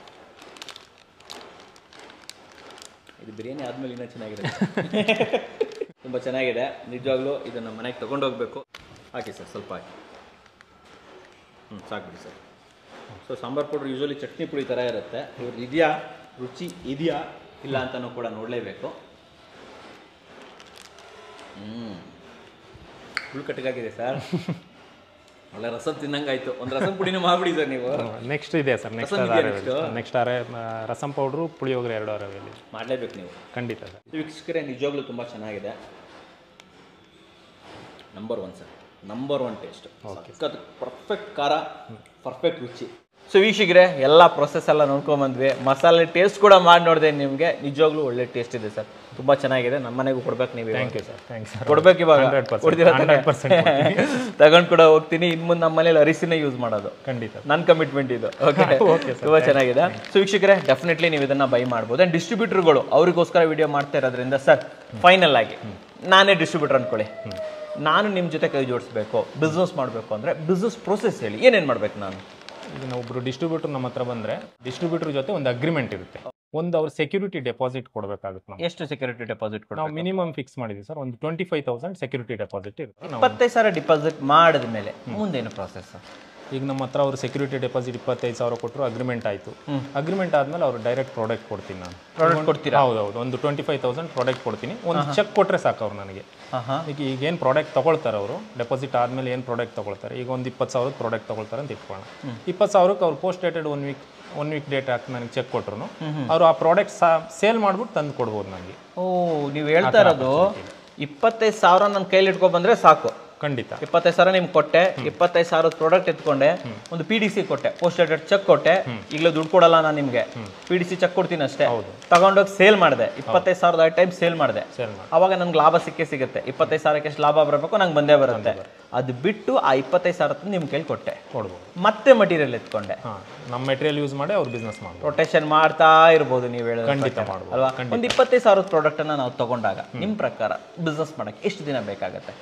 ಇದು ಬಿರಿಯಾನಿ ಆದ್ಮೇಲೆ ಇನ್ನೂ ಚೆನ್ನಾಗಿದೆ ತುಂಬ ಚೆನ್ನಾಗಿದೆ ನಿಜವಾಗ್ಲೂ ಇದನ್ನು ಮನೆಗೆ ತಗೊಂಡು ಹೋಗ್ಬೇಕು ಹಾಕಿ ಸರ್ ಸ್ವಲ್ಪ ಹಾಕಿ ಹ್ಞೂ ಸಾಕ್ಬಿಡಿ sir so sambar powder usually chutney ಪುಡಿ ಥರ ಇರುತ್ತೆ ಇವ್ರದ್ದು ಇದೆಯಾ ರುಚಿ ಇದೆಯಾ ಇಲ್ಲ ಅಂತಲೂ ಕೂಡ ನೋಡಲೇಬೇಕು ಹ್ಞೂ ಫುಲ್ ಕಟ್ಟಗಾಗಿದೆ ಸರ್ ಒಳ್ಳೆ ರಸಂ ತಿನ್ನಂಗಾಯ್ತು ಒಂದು ರಸಂ ಪುಡಿನೂ ಮಾಡ್ಬಿಡಿ ಸರ್ ನೀವು ನೆಕ್ಸ್ಟ್ ಇದೆ ಸರ್ ನೆಕ್ಸ್ಟ್ ರಸಂ ಇದೆಯಾ next? ನೆಕ್ಸ್ಟ್ ಅರೆ ರಸಂ ಪೌಡ್ರು ಪುಳಿಯೋಗರೆ ಎರಡು ಅರವೆಲ್ಲಿ ಮಾಡಲೇಬೇಕು ನೀವು ಖಂಡಿತ ಸರ್ ವೀಕ್ಷಕರೇ ನಿಜವಾಗ್ಲೂ ತುಂಬ ಚೆನ್ನಾಗಿದೆ number one sir number one taste ಸಖತ್ ಪರ್ಫೆಕ್ಟ್ ಖಾರ ಪರ್ಫೆಕ್ಟ್ ರುಚಿ ಸೊ ವೀಕ್ಷಕರೇ ಎಲ್ಲ ಪ್ರೊಸೆಸ್ ಎಲ್ಲ ನೋಡ್ಕೊಂಬಂದ್ವಿ ಮಸಾಲೆ ಟೇಸ್ಟ್ ಕೂಡ ಮಾಡಿ ನೋಡಿದೆ ನಿಮಗೆ ನಿಜವಾಗ್ಲೂ ಒಳ್ಳೆ ಟೇಸ್ಟ್ ಇದೆ ಸರ್ ತುಂಬ ಚೆನ್ನಾಗಿದೆ ನಮ್ಮ ಮನೆಗೂ ಕೊಡ್ಬೇಕು ನೀವು ಇವಾಗ. Thank you sir thanks sir ಕೊಡ್ಬೇಕು ಇವಾಗ 100%, ಕೊಡ್ತೀರಾ ತಾನೇ? 100% ತಗೊಂಡ್ ಕೂಡ ಹೋಗ್ತೀನಿ ಇನ್ನು ಮುಂದೆ ನಮ್ಮ ಮನೇಲಿ ಅರಿಸಿನೇ ಯೂಸ್ ಮಾಡೋದು ಖಂಡಿತ ನನ್ನ ಕಮಿಟ್ಮೆಂಟ್ ಇದು ಓಕೆ ತುಂಬಾ ಚೆನ್ನಾಗಿದೆ ಸೊ ವೀಕ್ಷಕರೇ ಡೆಫಿನೆಟ್ಲಿ ನೀವು ಇದನ್ನ ಬೈ ಮಾಡ್ಬೋದು ಆ್ಯಂಡ್ ಡಿಸ್ಟ್ರಿಬ್ಯೂಟರ್ಗಳು ಅವರಿಗೋಸ್ಕರ ವಿಡಿಯೋ ಮಾಡ್ತಾ ಇರೋದ್ರಿಂದ ಸರ್ ಫೈನಲ್ ಆಗಿ ನಾನೇ ಡಿಸ್ಟ್ರಿಬ್ಯೂಟರ್ ಅನ್ಕೊಳ್ಳಿ ನಾನು ನಿಮ್ಮ ಜೊತೆ ಕೈ ಜೋಡಿಸ್ಬೇಕು ಬಿಸ್ನೆಸ್ ಮಾಡಬೇಕು ಅಂದರೆ ಬಿಸ್ನೆಸ್ ಪ್ರೊಸೆಸ್ ಹೇಳಿ ಏನೇನು ಮಾಡ್ಬೇಕು ನಾನು ಈಗ ನಾವು ಒಬ್ರು ಡಿಸ್ಟ್ರಿಬ್ಯೂಟರ್ ನಮ್ಮ ಹತ್ರ ಬಂದ್ರೆ ಡಿಸ್ಟ್ರಿಬ್ಯೂಟರ್ ಜೊತೆ ಒಂದು ಅಗ್ರಿಮೆಂಟ್ ಇರುತ್ತೆ ಒಂದು ಅವ್ರ ಸೆಕ್ಯೂರಿಟಿ ಡೆಪಾಸಿಟ್ ಕೊಡಬೇಕಾಗುತ್ತೆ ನಾವು ಎಷ್ಟು ಸೆಕ್ಯೂರಿಟಿ ಡೆಪಾಸಿಟ್ ಕೊಡ ನಾವು ಮಿನಿಮಮ್ ಫಿಕ್ಸ್ ಮಾಡಿದ್ವಿ ಸರ್ ಒಂದು twenty five thousand security deposit ಇರುತ್ತೆ ನಾವು ಇಪ್ಪತ್ತೈದು ಸಾವಿರ ಡಿಪಾಸಿಟ್ ಮಾಡಿದ ಮೇಲೆ ಮುಂದೇನು ಪ್ರಾಸೆಸ್ ಈಗ ನಮ್ಮ ಹತ್ರ ಅವರು ಸೆಕ್ಯೂರಿಟಿ ಡೆಪಾಸಿಟ್ ಇಪ್ಪತ್ತೈದು ಸಾವಿರ ಕೊಟ್ಟರು ಅಗ್ರಿಮೆಂಟ್ ಆಯಿತು ಅಗ್ರಿಮೆಂಟ್ ಆದಮೇಲೆ ಅವ್ರು ಡೈರೆಕ್ಟ್ ಪ್ರಾಡಕ್ಟ್ ಕೊಡ್ತೀನಿ ನಾನು ಪ್ರಾಡಕ್ಟ್ ಕೊಡ್ತೀರಾ ಹೌದೌದು ಒಂದು ಟ್ವೆಂಟಿ ಫೈವ್ ತೌಸಂಡ್ ಪ್ರಾಡಕ್ಟ್ ಕೊಡ್ತೀನಿ ಒಂದು ಚೆಕ್ ಕೊಟ್ಟರೆ ಸಾಕು ಅವ್ರು ನನಗೆ ಹಾಂ ಹಾಂ ಈಗ ಈಗ ಏನು ಪ್ರಾಡಕ್ಟ್ ತೊಗೊಳ್ತಾರೆ ಅವರು ಡೆಪಾಸಿಟ್ ಆದಮೇಲೆ ಏನು ಪ್ರಾಡಕ್ಟ್ ತೊಗೊಳ್ತಾರೆ ಈಗ ಒಂದು ಇಪ್ಪತ್ತು ಸಾವಿರದ ಪ್ರಾಡಕ್ಟ್ ತೊಗೊಳ್ತಾರೆ ಅಂತ ಇಟ್ಕೊಳ್ಳೋಣ ಇಪ್ಪತ್ತು ಸಾವಿರಕ್ಕೆ ಅವ್ರು post dated one week one week date ಹಾಕಿ ನನಗೆ ಚೆಕ್ ಕೊಟ್ಟರು ಅವರು ಆ ಪ್ರಾಡಕ್ಟ್ ಸೇಲ್ ಮಾಡ್ಬಿಟ್ಟು ತಂದು ಕೊಡ್ಬೋದು ನನಗೆ ಓ ನೀವು ಹೇಳ್ತಾ ಇರೋದು ಇಪ್ಪತ್ತೈದು ಸಾವಿರ ನನ್ನ ಕೈಲಿ ಇಟ್ಕೊ ಬಂದ್ರೆ ಸಾಕು ಖಂಡಿತ ಇಪ್ಪತ್ತೈದು ಸಾವಿರ ನಿಮ್ಗೆ ಕೊಟ್ಟೆ ಇಪ್ಪತ್ತೈದು ಸಾವಿರದ ಪ್ರಾಡಕ್ಟ್ ಎತ್ಕೊಂಡೆ ಒಂದು ಪಿ ಡಿ ಸಿ ಕೊಟ್ಟೆ ಪೋಸ್ಟ್ ಡೇಟೆಡ್ ಚೆಕ್ ಕೊಟ್ಟೆ ಈಗಲೇ ದುಡ್ಡು ಕೊಡಲ್ಲ ನಾನು ನಿಮಗೆ ಪಿ ಡಿ ಸಿ ಚೆಕ್ ಕೊಡ್ತೀನಿ ಅಷ್ಟೇ ತಗೊಂಡೋಗಿ ಸೇಲ್ ಮಾಡಿದೆ ಇಪ್ಪತ್ತೈದು ಸಾವಿರದ ಟೈಮ್ ಸೇಲ್ ಮಾಡಿದೆ ಸೇಲ್ ಮಾಡಿ ಅವಾಗ ನನ್ಗೆ ಲಾಭ ಸಿಕ್ಕೇ ಸಿಗುತ್ತೆ ಇಪ್ಪತ್ತೈದು ಸಾವಿರಕ್ಕೆ ಎಷ್ಟು ಲಾಭ ಬರಬೇಕು ನಂಗೆ ಬಂದೇ ಬರುತ್ತೆ ಅದು ಬಿಟ್ಟು ಆ ಇಪ್ಪತ್ತೈದು ಸಾವಿರ ತಂದು ನಿಮ್ಮ ಕೈಲಿ ಕೊಟ್ಟೆ ಕೊಡ್ಬೋದು ಮತ್ತೆ ಮಟೀರಿಯಲ್ ಎತ್ಕೊಂಡೆ ಹಾಂ ನಮ್ಮ ಮೆಟೀರಿಯಲ್ ಯೂಸ್ ಮಾಡಿ ಅವ್ರು ಬಿಸ್ನೆಸ್ ಮಾಡ್ಬೋದು ರೊಟೇಷನ್ ಮಾಡ್ತಾ ಇರ್ಬೋದು ನೀವು ಹೇಳೋದು ಖಂಡಿತ ಮಾಡ್ಬೋದು ಅಲ್ವಾ ಒಂದು ಇಪ್ಪತ್ತೈದು ಸಾವಿರದ ಪ್ರಾಡಕ್ಟ್ ಅನ್ನ ನಾವು ತಗೊಂಡಾಗ ನಿಮ್ಮ ಪ್ರಕಾರ ಬಿಸ್ನೆಸ್ ಮಾಡಕ್ಕೆ ಎಷ್ಟು ದಿನ ಬೇಕಾಗತ್ತೆ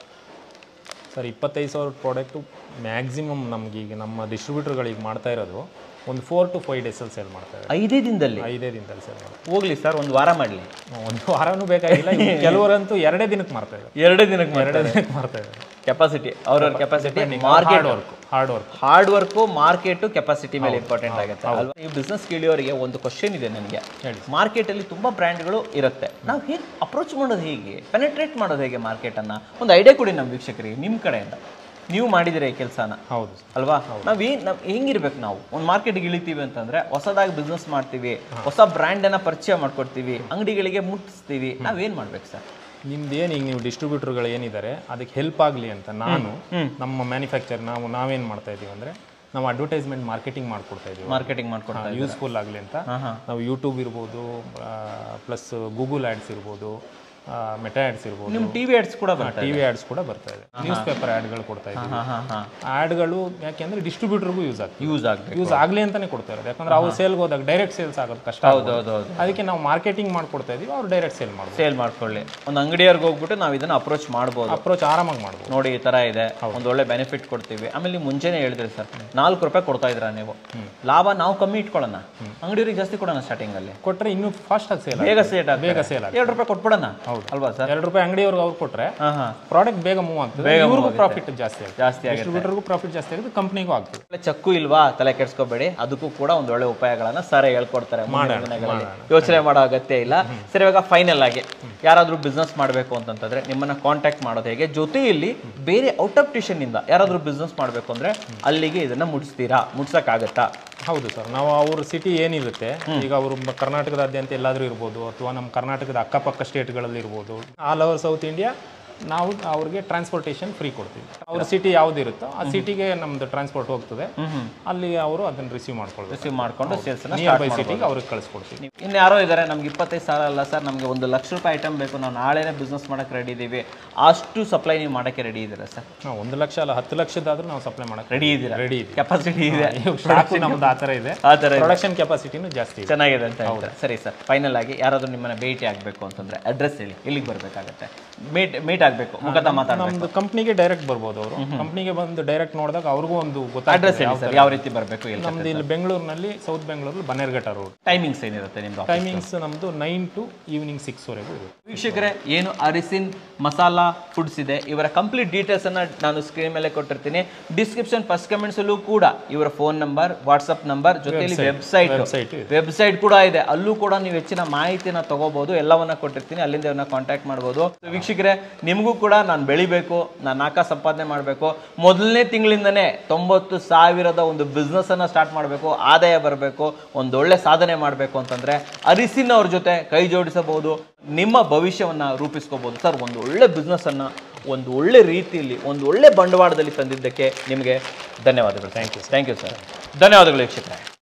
ಸರ್ ಇಪ್ಪತ್ತೈದು ಸಾವಿರ ಪ್ರಾಡಕ್ಟು ಮ್ಯಾಕ್ಸಿಮಮ್ ನಮ್ಗೆ ಈಗ ನಮ್ಮ ಡಿಸ್ಟ್ರಿಬ್ಯೂಟರ್ಗಳಿಗೆ ಮಾಡ್ತಾ ಇರೋದು ಒಂದು ಫೋರ್ ಟು ಫೈವ್ ಡೇಸಲ್ಲಿ ಸೇಲ್ ಮಾಡ್ತಾ ಇದ್ದಾರೆ ಐದೇ ದಿನದಲ್ಲಿ ಐದೇ ದಿನದಲ್ಲಿ ಸೇಲ್ ಮಾಡ್ತಾರೆ ಹೋಗ್ಲಿ ಸರ್ ಒಂದು ವಾರ ಮಾಡಲಿ ಒಂದು ವಾರನೂ ಬೇಕಾಗಿಲ್ಲ ಇನ್ನು ಕೆಲವರಂತೂ ಎರಡೇ ದಿನಕ್ಕೆ ಮಾರ್ತಾ ಇದ್ದಾರೆ ಎರಡೇ ದಿನಕ್ಕೆ ಎರಡೇ ದಿನಕ್ಕೆ ಮಾರ್ತಾ ಇದ್ದಾರೆ ಕೆಪಾಸಿಟಿ ಅವ್ರವ್ರ capacity market hard work hard work hard work market capacity ಮೇಲೆ ಇಂಪಾರ್ಟೆಂಟ್ ಆಗುತ್ತೆ ಅಲ್ವಾ ಈ ಬಿಸ್ನೆಸ್ ಕೇಳಿಯೋರಿಗೆ ಒಂದು ಕ್ವಶನ್ ಇದೆ ನನಗೆ ಹೇಳಿ. ಮಾರ್ಕೆಟಲ್ಲಿ ತುಂಬ ಬ್ರ್ಯಾಂಡ್ಗಳು ಇರುತ್ತೆ ನಾವು ಹೇಗೆ ಅಪ್ರೋಚ್ ಮಾಡೋದು ಹೇಗೆ ಪೆನೆಟ್ರೇಟ್ ಮಾಡೋದು ಹೇಗೆ ಮಾರ್ಕೆಟನ್ನು ಒಂದು ಐಡಿಯಾ ಕೊಡಿ ನಮ್ಮ ವೀಕ್ಷಕರಿಗೆ ನಿಮ್ಮ ಕಡೆಯಿಂದ ನೀವು ಮಾಡಿದಿರ ಈ ಕೆಲಸನ ಹೌದು ಅಲ್ವಾ ನಾವ್ ಏನ್ ನಾವ್ ಹೆಂಗಿರ್ಬೇಕು ನಾವು ಒಂದು ಮಾರ್ಕೆಟ್ಗೆ ಇಳಿತೀವಿ ಅಂತಂದ್ರೆ ಹೊಸದಾಗಿ ಬಿಸ್ನೆಸ್ ಮಾಡ್ತೀವಿ ಹೊಸ ಬ್ರ್ಯಾಂಡನ್ನ ಪರಿಚಯ ಮಾಡ್ಕೊಡ್ತೀವಿ ಅಂಗಡಿಗಳಿಗೆ ಮುಟ್ಟಿಸ್ತೀವಿ ನಾವೇನ್ ಮಾಡ್ಬೇಕು ಸರ್ ನಿಮ್ದು ಏನು ಈಗ ನೀವು ಡಿಸ್ಟ್ರಿಬ್ಯೂಟರ್ಗಳು ಏನಿದ್ದಾರೆ ಅದಕ್ಕೆ ಹೆಲ್ಪ್ ಆಗಲಿ ಅಂತ ನಾನು ನಮ್ಮ ಮ್ಯಾನುಫ್ಯಾಕ್ಚರ್ ನಾವು ನಾವೇನು ಮಾಡ್ತಾ ಇದೀವಿ ಅಂದರೆ ನಾವು ಅಡ್ವರ್ಟೈಸ್ಮೆಂಟ್ ಮಾರ್ಕೆಟಿಂಗ್ ಮಾಡ್ಕೊಡ್ತಾ ಇದೀವಿ ಮಾರ್ಕೆಟಿಂಗ್ ಮಾಡ್ಕೊಡ್ತಾ ಯೂಸ್ಫುಲ್ ಆಗಲಿ ಅಂತ ನಾವು ಯೂಟ್ಯೂಬ್ ಇರ್ಬೋದು ಪ್ಲಸ್ ಗೂಗಲ್ ಆ್ಯಡ್ಸ್ ಇರ್ಬೋದು ಮೆಟಾ ಆ್ಯಡ್ಸ್ ಇರ್ಬೋದು ನಿಮ್ ಟಿವಿ ಆಡ್ಸ್ ಕೂಡ ಬರುತ್ತೆ ಟಿ ವಿ ಆ್ಯಡ್ಸ್ ಕೂಡ ಬರ್ತಾ ಇದೆ ನ್ಯೂಸ್ ಪೇಪರ್ ಆ್ಯಡ್ಗಳು ಕೊಡ್ತಾ ಇದ್ದೀವಿ ಹಾ ಹಾ ಹಾ ಆ್ಯಡ್ಗಳು ಯಾಕೆಂದ್ರೆ ಡಿಸ್ಟ್ರಿಬ್ಯೂಟರ್ಗೂ ಯೂಸ್ ಆಗ್ತದೆ ಯೂಸ್ ಆಗ್ಬೇಕು ಯೂಸ್ ಆಗಲಿ ಅಂತಾನೆ ಕೊಡ್ತಾ ಇರೋದು ಯಾಕಂದ್ರೆ ಅವ್ರು ಸೇಲ್ಗೆ ಹೋದಾಗ ಡೈರೆಕ್ಟ್ ಸೇಲ್ಸ್ ಆಗೋದು ಕಷ್ಟ ಹೌದು ಹೌದು ಹೌದು ಅದಕ್ಕೆ ನಾವು ಮಾರ್ಕೆಟಿಂಗ್ ಮಾಡ್ಕೊಡ್ತಾ ಇದೀವಿ ಅವ್ರು ಡೈರೆಕ್ಟ್ ಸೇಲ್ ಮಾಡ್ಬೋದು ಸೇಲ್ ಮಾಡ್ಕೊಳ್ಳಿ ಒಂದು ಅಂಗಡಿಯವ್ರಿಗೆ ಹೋಗ್ಬಿಟ್ಟು ನಾವು ಇದನ್ನ ಅಪ್ರೋಚ್ ಮಾಡ್ಬೋದು ಅಪ್ರೋಚ್ ಆರಾಮಾಗಿ ಮಾಡ್ಬೋದು ನೋಡಿ ಈ ತರ ಇದೆ ಒಂದು ಒಳ್ಳೆ ಬೆನಿಫಿಟ್ ಕೊಡ್ತೀವಿ ಆಮೇಲೆ ನೀವು ಮುಂಚೆನೆ ಹೇಳಿದ್ರಿ ಸರ್ ನಾಲ್ಕು ರೂಪಾಯಿ ಕೊಡ್ತಾ ಇದ್ದೀರಾ ನೀವು ಲಾಭ ನಾವು ಕಮ್ಮಿ ಇಟ್ಕೊಳ್ಳೋಣ ಅಂಗಡಿಯವ್ರಿಗೆ ಜಾಸ್ತಿ ಕೊಡೋಣ ಸ್ಟಾರ್ಟಿಂಗ್ ಅಲ್ಲಿ ಕೊಟ್ಟರೆ ಇನ್ನೂ ಫಾಸ್ಟ್ ಆಗಿ ಸೇಲ್ ಬೇಗ ಸೇಟ್ ಬೇಗ ಸೇಲ್ ಆಗುತ್ತೆ ಎರಡು ರೂಪಾಯಿ ಕೊಟ್ಬಿಡೋಣ ಅಲ್ವಾ ಸರ್ ಎರಡು ರೂಪಾಯಿ ಅಂಗಡಿಯವ್ರಿಗೆ ಅವ್ರು ಕೊಟ್ಟರೆ ಹಾ ಹಾ ಪ್ರಾಡಕ್ಟ್ ಬೇಗ ಮೂವ್ ಆಗ್ತದೆ ಇವ್ರಿಗೂ ಪ್ರಾಫಿಟ್ ಜಾಸ್ತಿ ಆಗುತ್ತೆ ಜಾಸ್ತಿ ಆಗುತ್ತೆ ಡಿಸ್ಟ್ರಿಬ್ಯೂಟರ್ಗೂ ಪ್ರಾಫಿಟ್ ಜಾಸ್ತಿ ಆಗುತ್ತೆ ಕಂಪ್ನಿಗೂ ಆಗ್ತದೆ ಒಳ್ಳೆ ಚಕ್ಕು ಇಲ್ವಾ ತಲೆ ಕೆಡ್ಸ್ಕೋಬೇಡಿ ಅದಕ್ಕೂ ಕೂಡ ಒಂದು ಒಳ್ಳೆ ಉಪಾಯಗಳನ್ನ ಸರ್ ಹೇಳ್ಕೊಡ್ತಾರೆ ಮುಂದಿನ ದಿನಗಳಲ್ಲಿ. ಯೋಚನೆ ಮಾಡೋ ಅಗತ್ಯ ಇಲ್ಲ ಸರಿ ಇವಾಗ ಫೈನಲ್ ಆಗಿ ಯಾರಾದ್ರೂ ಬಿಸ್ನೆಸ್ ಮಾಡಬೇಕು ಅಂತಂತಂದ್ರೆ ನಿಮ್ಮನ್ನ ಕಾಂಟ್ಯಾಕ್ಟ್ ಮಾಡೋದು ಹೇಗೆ ಜೊತೆಯಲ್ಲಿ ಬೇರೆ ಔಟ್ ಆಫ್ ಸ್ಟೇಷನ್ ಇಂದ ಯಾರಾದ್ರೂ ಬಿಸ್ನೆಸ್ ಮಾಡಬೇಕು ಅಂದ್ರೆ ಅಲ್ಲಿಗೆ ಇದನ್ನ ಮುಟ್ಸ್ತೀರಾ ಮುಟ್ಸಕ್ಕಾಗತ್ತಾ ಹೌದು ಸರ್ ನಾವು ಅವ್ರ ಸಿಟಿ ಏನಿರುತ್ತೆ ಈಗ ಅವರು ಕರ್ನಾಟಕದಾದ್ಯಂತ ಎಲ್ಲಾದ್ರೂ ಇರ್ಬೋದು ಅಥವಾ ನಮ್ಮ ಕರ್ನಾಟಕದ ಅಕ್ಕಪಕ್ಕ ಸ್ಟೇಟ್ಗಳಲ್ಲಿ ಇರ್ಬೋದು ಆಲ್ ಓವರ್ ಸೌತ್ ಇಂಡಿಯಾ ನಾವು ಅವ್ರಿಗೆ ಟ್ರಾನ್ಸ್ಪೋರ್ಟೇಷನ್ ಫ್ರೀ ಕೊಡ್ತೀವಿ ಅವ್ರ ಸಿಟಿ ಯಾವ್ದಿರುತ್ತೋ ಆ ಸಿಟಿಗೆ ನಮ್ದು ಟ್ರಾನ್ಸ್ಪೋರ್ಟ್ ಹೋಗ್ತದೆ ಅಲ್ಲಿ ಅವರು ಅದನ್ನ ರಿಸೀವ್ ಮಾಡ್ಕೊಳ್ಬೇಕು ರಿಸೀವ್ ಮಾಡ್ಕೊಂಡು ಸೇಲ್ಸ್ ನಿಯರ್ ಬೈ ಸಿಟಿಗೆ ಅವ್ರಿಗೆ ಕಳಿಸ್ಕೊಡ್ತೀವಿ ಇನ್ನು ಯಾರೋ ಇದ್ದಾರೆ ನಮ್ಗೆ ಇಪ್ಪತ್ತೈದು ಸಾವಿರ ಅಲ್ಲ ಸರ್ ನಮಗೆ ಒಂದು ಲಕ್ಷ ರೂಪಾಯಿ ಐಟಮ್ ಬೇಕು ನಾವು ನಾಳೆನೇ ಬಿಸ್ನೆಸ್ ಮಾಡಕ್ಕೆ ರೆಡಿ ಇದ್ದೀವಿ ಅಷ್ಟು ಸಪ್ಲೈ ನೀವು ಮಾಡಕ್ಕೆ ರೆಡಿ ಇದ್ದೀರಾ ಸರ್ ನಾವು ಒಂದು ಲಕ್ಷ ಅಲ್ಲ ಹತ್ತು ಲಕ್ಷದಾದ್ರೂ ನಾವು ಸಪ್ಲೈ ಮಾಡಕ್ಕೆ ರೆಡಿ ಇದ್ದೀರಾ ರೆಡಿ ಇದೆ ಕೆಪಾಸಿಟಿ ಇದೆ ಸ್ಟಾಕು ನಮ್ದು ಆ ಥರ ಇದೆ ಆ ಥರ ಇದೆ. ಪ್ರೊಡಕ್ಷನ್ ಕೆಪಾಸಿಟಿನೂ ಜಾಸ್ತಿ ಇದೆ ಚೆನ್ನಾಗಿದೆ ಅಂತ ಹೇಳ್ತಾರೆ ಸರಿ ಸರ್ ಫೈನಲ್ ಆಗಿ ಯಾರಾದ್ರೂ ನಿಮ್ಮನ್ನ ಭೇಟಿ ಆಗಬೇಕು ಅಂತಂದ್ರೆ ಅಡ್ರೆಸ್ ಹೇಳಿ ಎಲ್ಲಿಗೆ ಬರಬೇಕಾಗತ್ತೆ ಮೀಟ್ ಮೀಟ್ ಆಗಬೇಕು ಮುಖತ ಮಾತಾಡಬೇಕು ನಮ್ದು ಕಂಪ್ನಿಗೆ ಡೈರೆಕ್ಟ್ ಬರ್ಬೋದು ಅವರು ಕಂಪ್ನಿಗೆ ಬಂದು ಡೈರೆಕ್ಟ್ ನೋಡಿದಾಗ ಅವ್ರಿಗೂ ಒಂದು ಅಡ್ರೆಸ್ ಗೊತ್ತಾಗ್ತದೆ ಹೇಳಿ ಸರ್ ಯಾವ ರೀತಿ ಬರಬೇಕು ಇಲ್ಲ ನಮ್ದು ಇಲ್ಲಿ ಬೆಂಗಳೂರಿನಲ್ಲಿ ಸೌತ್ ಬೆಂಗಳೂರಲ್ಲಿ ಬನ್ನೇರ್ಘಟ್ಟ ರೋಡ್ ಟೈಮಿಂಗ್ಸ್ ಏನಿರುತ್ತೆ ನಿಮ್ದು ಟೈಮಿಂಗ್ಸ್ ನಮ್ದು ನೈನ್ ಟು ಈವ್ನಿಂಗ್ ಸಿಕ್ಸ್ ವರೆಗೂ ಇರುತ್ತೆ ವೀಕ್ಷಕರೇ ಏನು ಅರಿಸಿನ್ ಮಸಾಲಾ ಫುಡ್ಸ್ ಇದೆ ಇವರ ಕಂಪ್ಲೀಟ್ ಡೀಟೇಲ್ಸ್ ಅನ್ನ ನಾನು ಸ್ಕ್ರೀನ್ ಮೇಲೆ ಕೊಟ್ಟಿರ್ತೀನಿ ಡಿಸ್ಕ್ರಿಪ್ಷನ್ ಫಸ್ಟ್ ಕಮೆಂಟ್ಸ್ ಅಲ್ಲೂ ಕೂಡ ಇವರ ಫೋನ್ ನಂಬರ್ ವಾಟ್ಸ್ಆಪ್ ನಂಬರ್ ಜೊತೆಲಿ ವೆಬ್ಸೈಟ್ ವೆಬ್ಸೈಟ್ ವೆಬ್ಸೈಟ್ ಕೂಡ ಇದೆ ಅಲ್ಲೂ ಕೂಡ ನೀವು ಹೆಚ್ಚಿನ ಮಾಹಿತಿನ ತಗೋಬಹುದು ಎಲ್ಲವನ್ನ ಕೊಟ್ಟಿರ್ತೀನಿ ಅಲ್ಲಿಂದ ಇವನ್ನ ಕಾಂಟ್ಯಾಕ್ಟ್ ಮಾಡ್ಬೋದು So, ವೀಕ್ಷಕರೇ ನಿಮಗೂ ಕೂಡ ನಾನು ಬೆಳಿಬೇಕು ನಾನು ನಾಲ್ಕ ಸಂಪಾದನೆ ಮಾಡಬೇಕು ಮೊದಲನೇ ತಿಂಗಳಿಂದನೇ ತೊಂಬತ್ತು ಸಾವಿರದ ಒಂದು ಬಿಸ್ನೆಸ್ ಅನ್ನ ಸ್ಟಾರ್ಟ್ ಮಾಡಬೇಕು ಆದಾಯ ಬರಬೇಕು ಒಂದೊಳ್ಳೆ ಸಾಧನೆ ಮಾಡಬೇಕು ಅಂತಂದ್ರೆ ಅರಿಸಿನ ಅವ್ರ ಜೊತೆ ಕೈ ಜೋಡಿಸಬಹುದು ನಿಮ್ಮ ಭವಿಷ್ಯವನ್ನ ರೂಪಿಸ್ಕೋಬಹುದು ಸರ್ ಒಂದು ಒಳ್ಳೆ ಬಿಸ್ನೆಸ್ ಅನ್ನ ಒಂದು ಒಳ್ಳೆ ರೀತಿಯಲ್ಲಿ ಒಂದು ಒಳ್ಳೆ ಬಂಡವಾಳದಲ್ಲಿ ತಂದಿದ್ದಕ್ಕೆ ನಿಮಗೆ ಧನ್ಯವಾದಗಳು thank you thank you sir ಧನ್ಯವಾದಗಳು ವೀಕ್ಷಕರೇ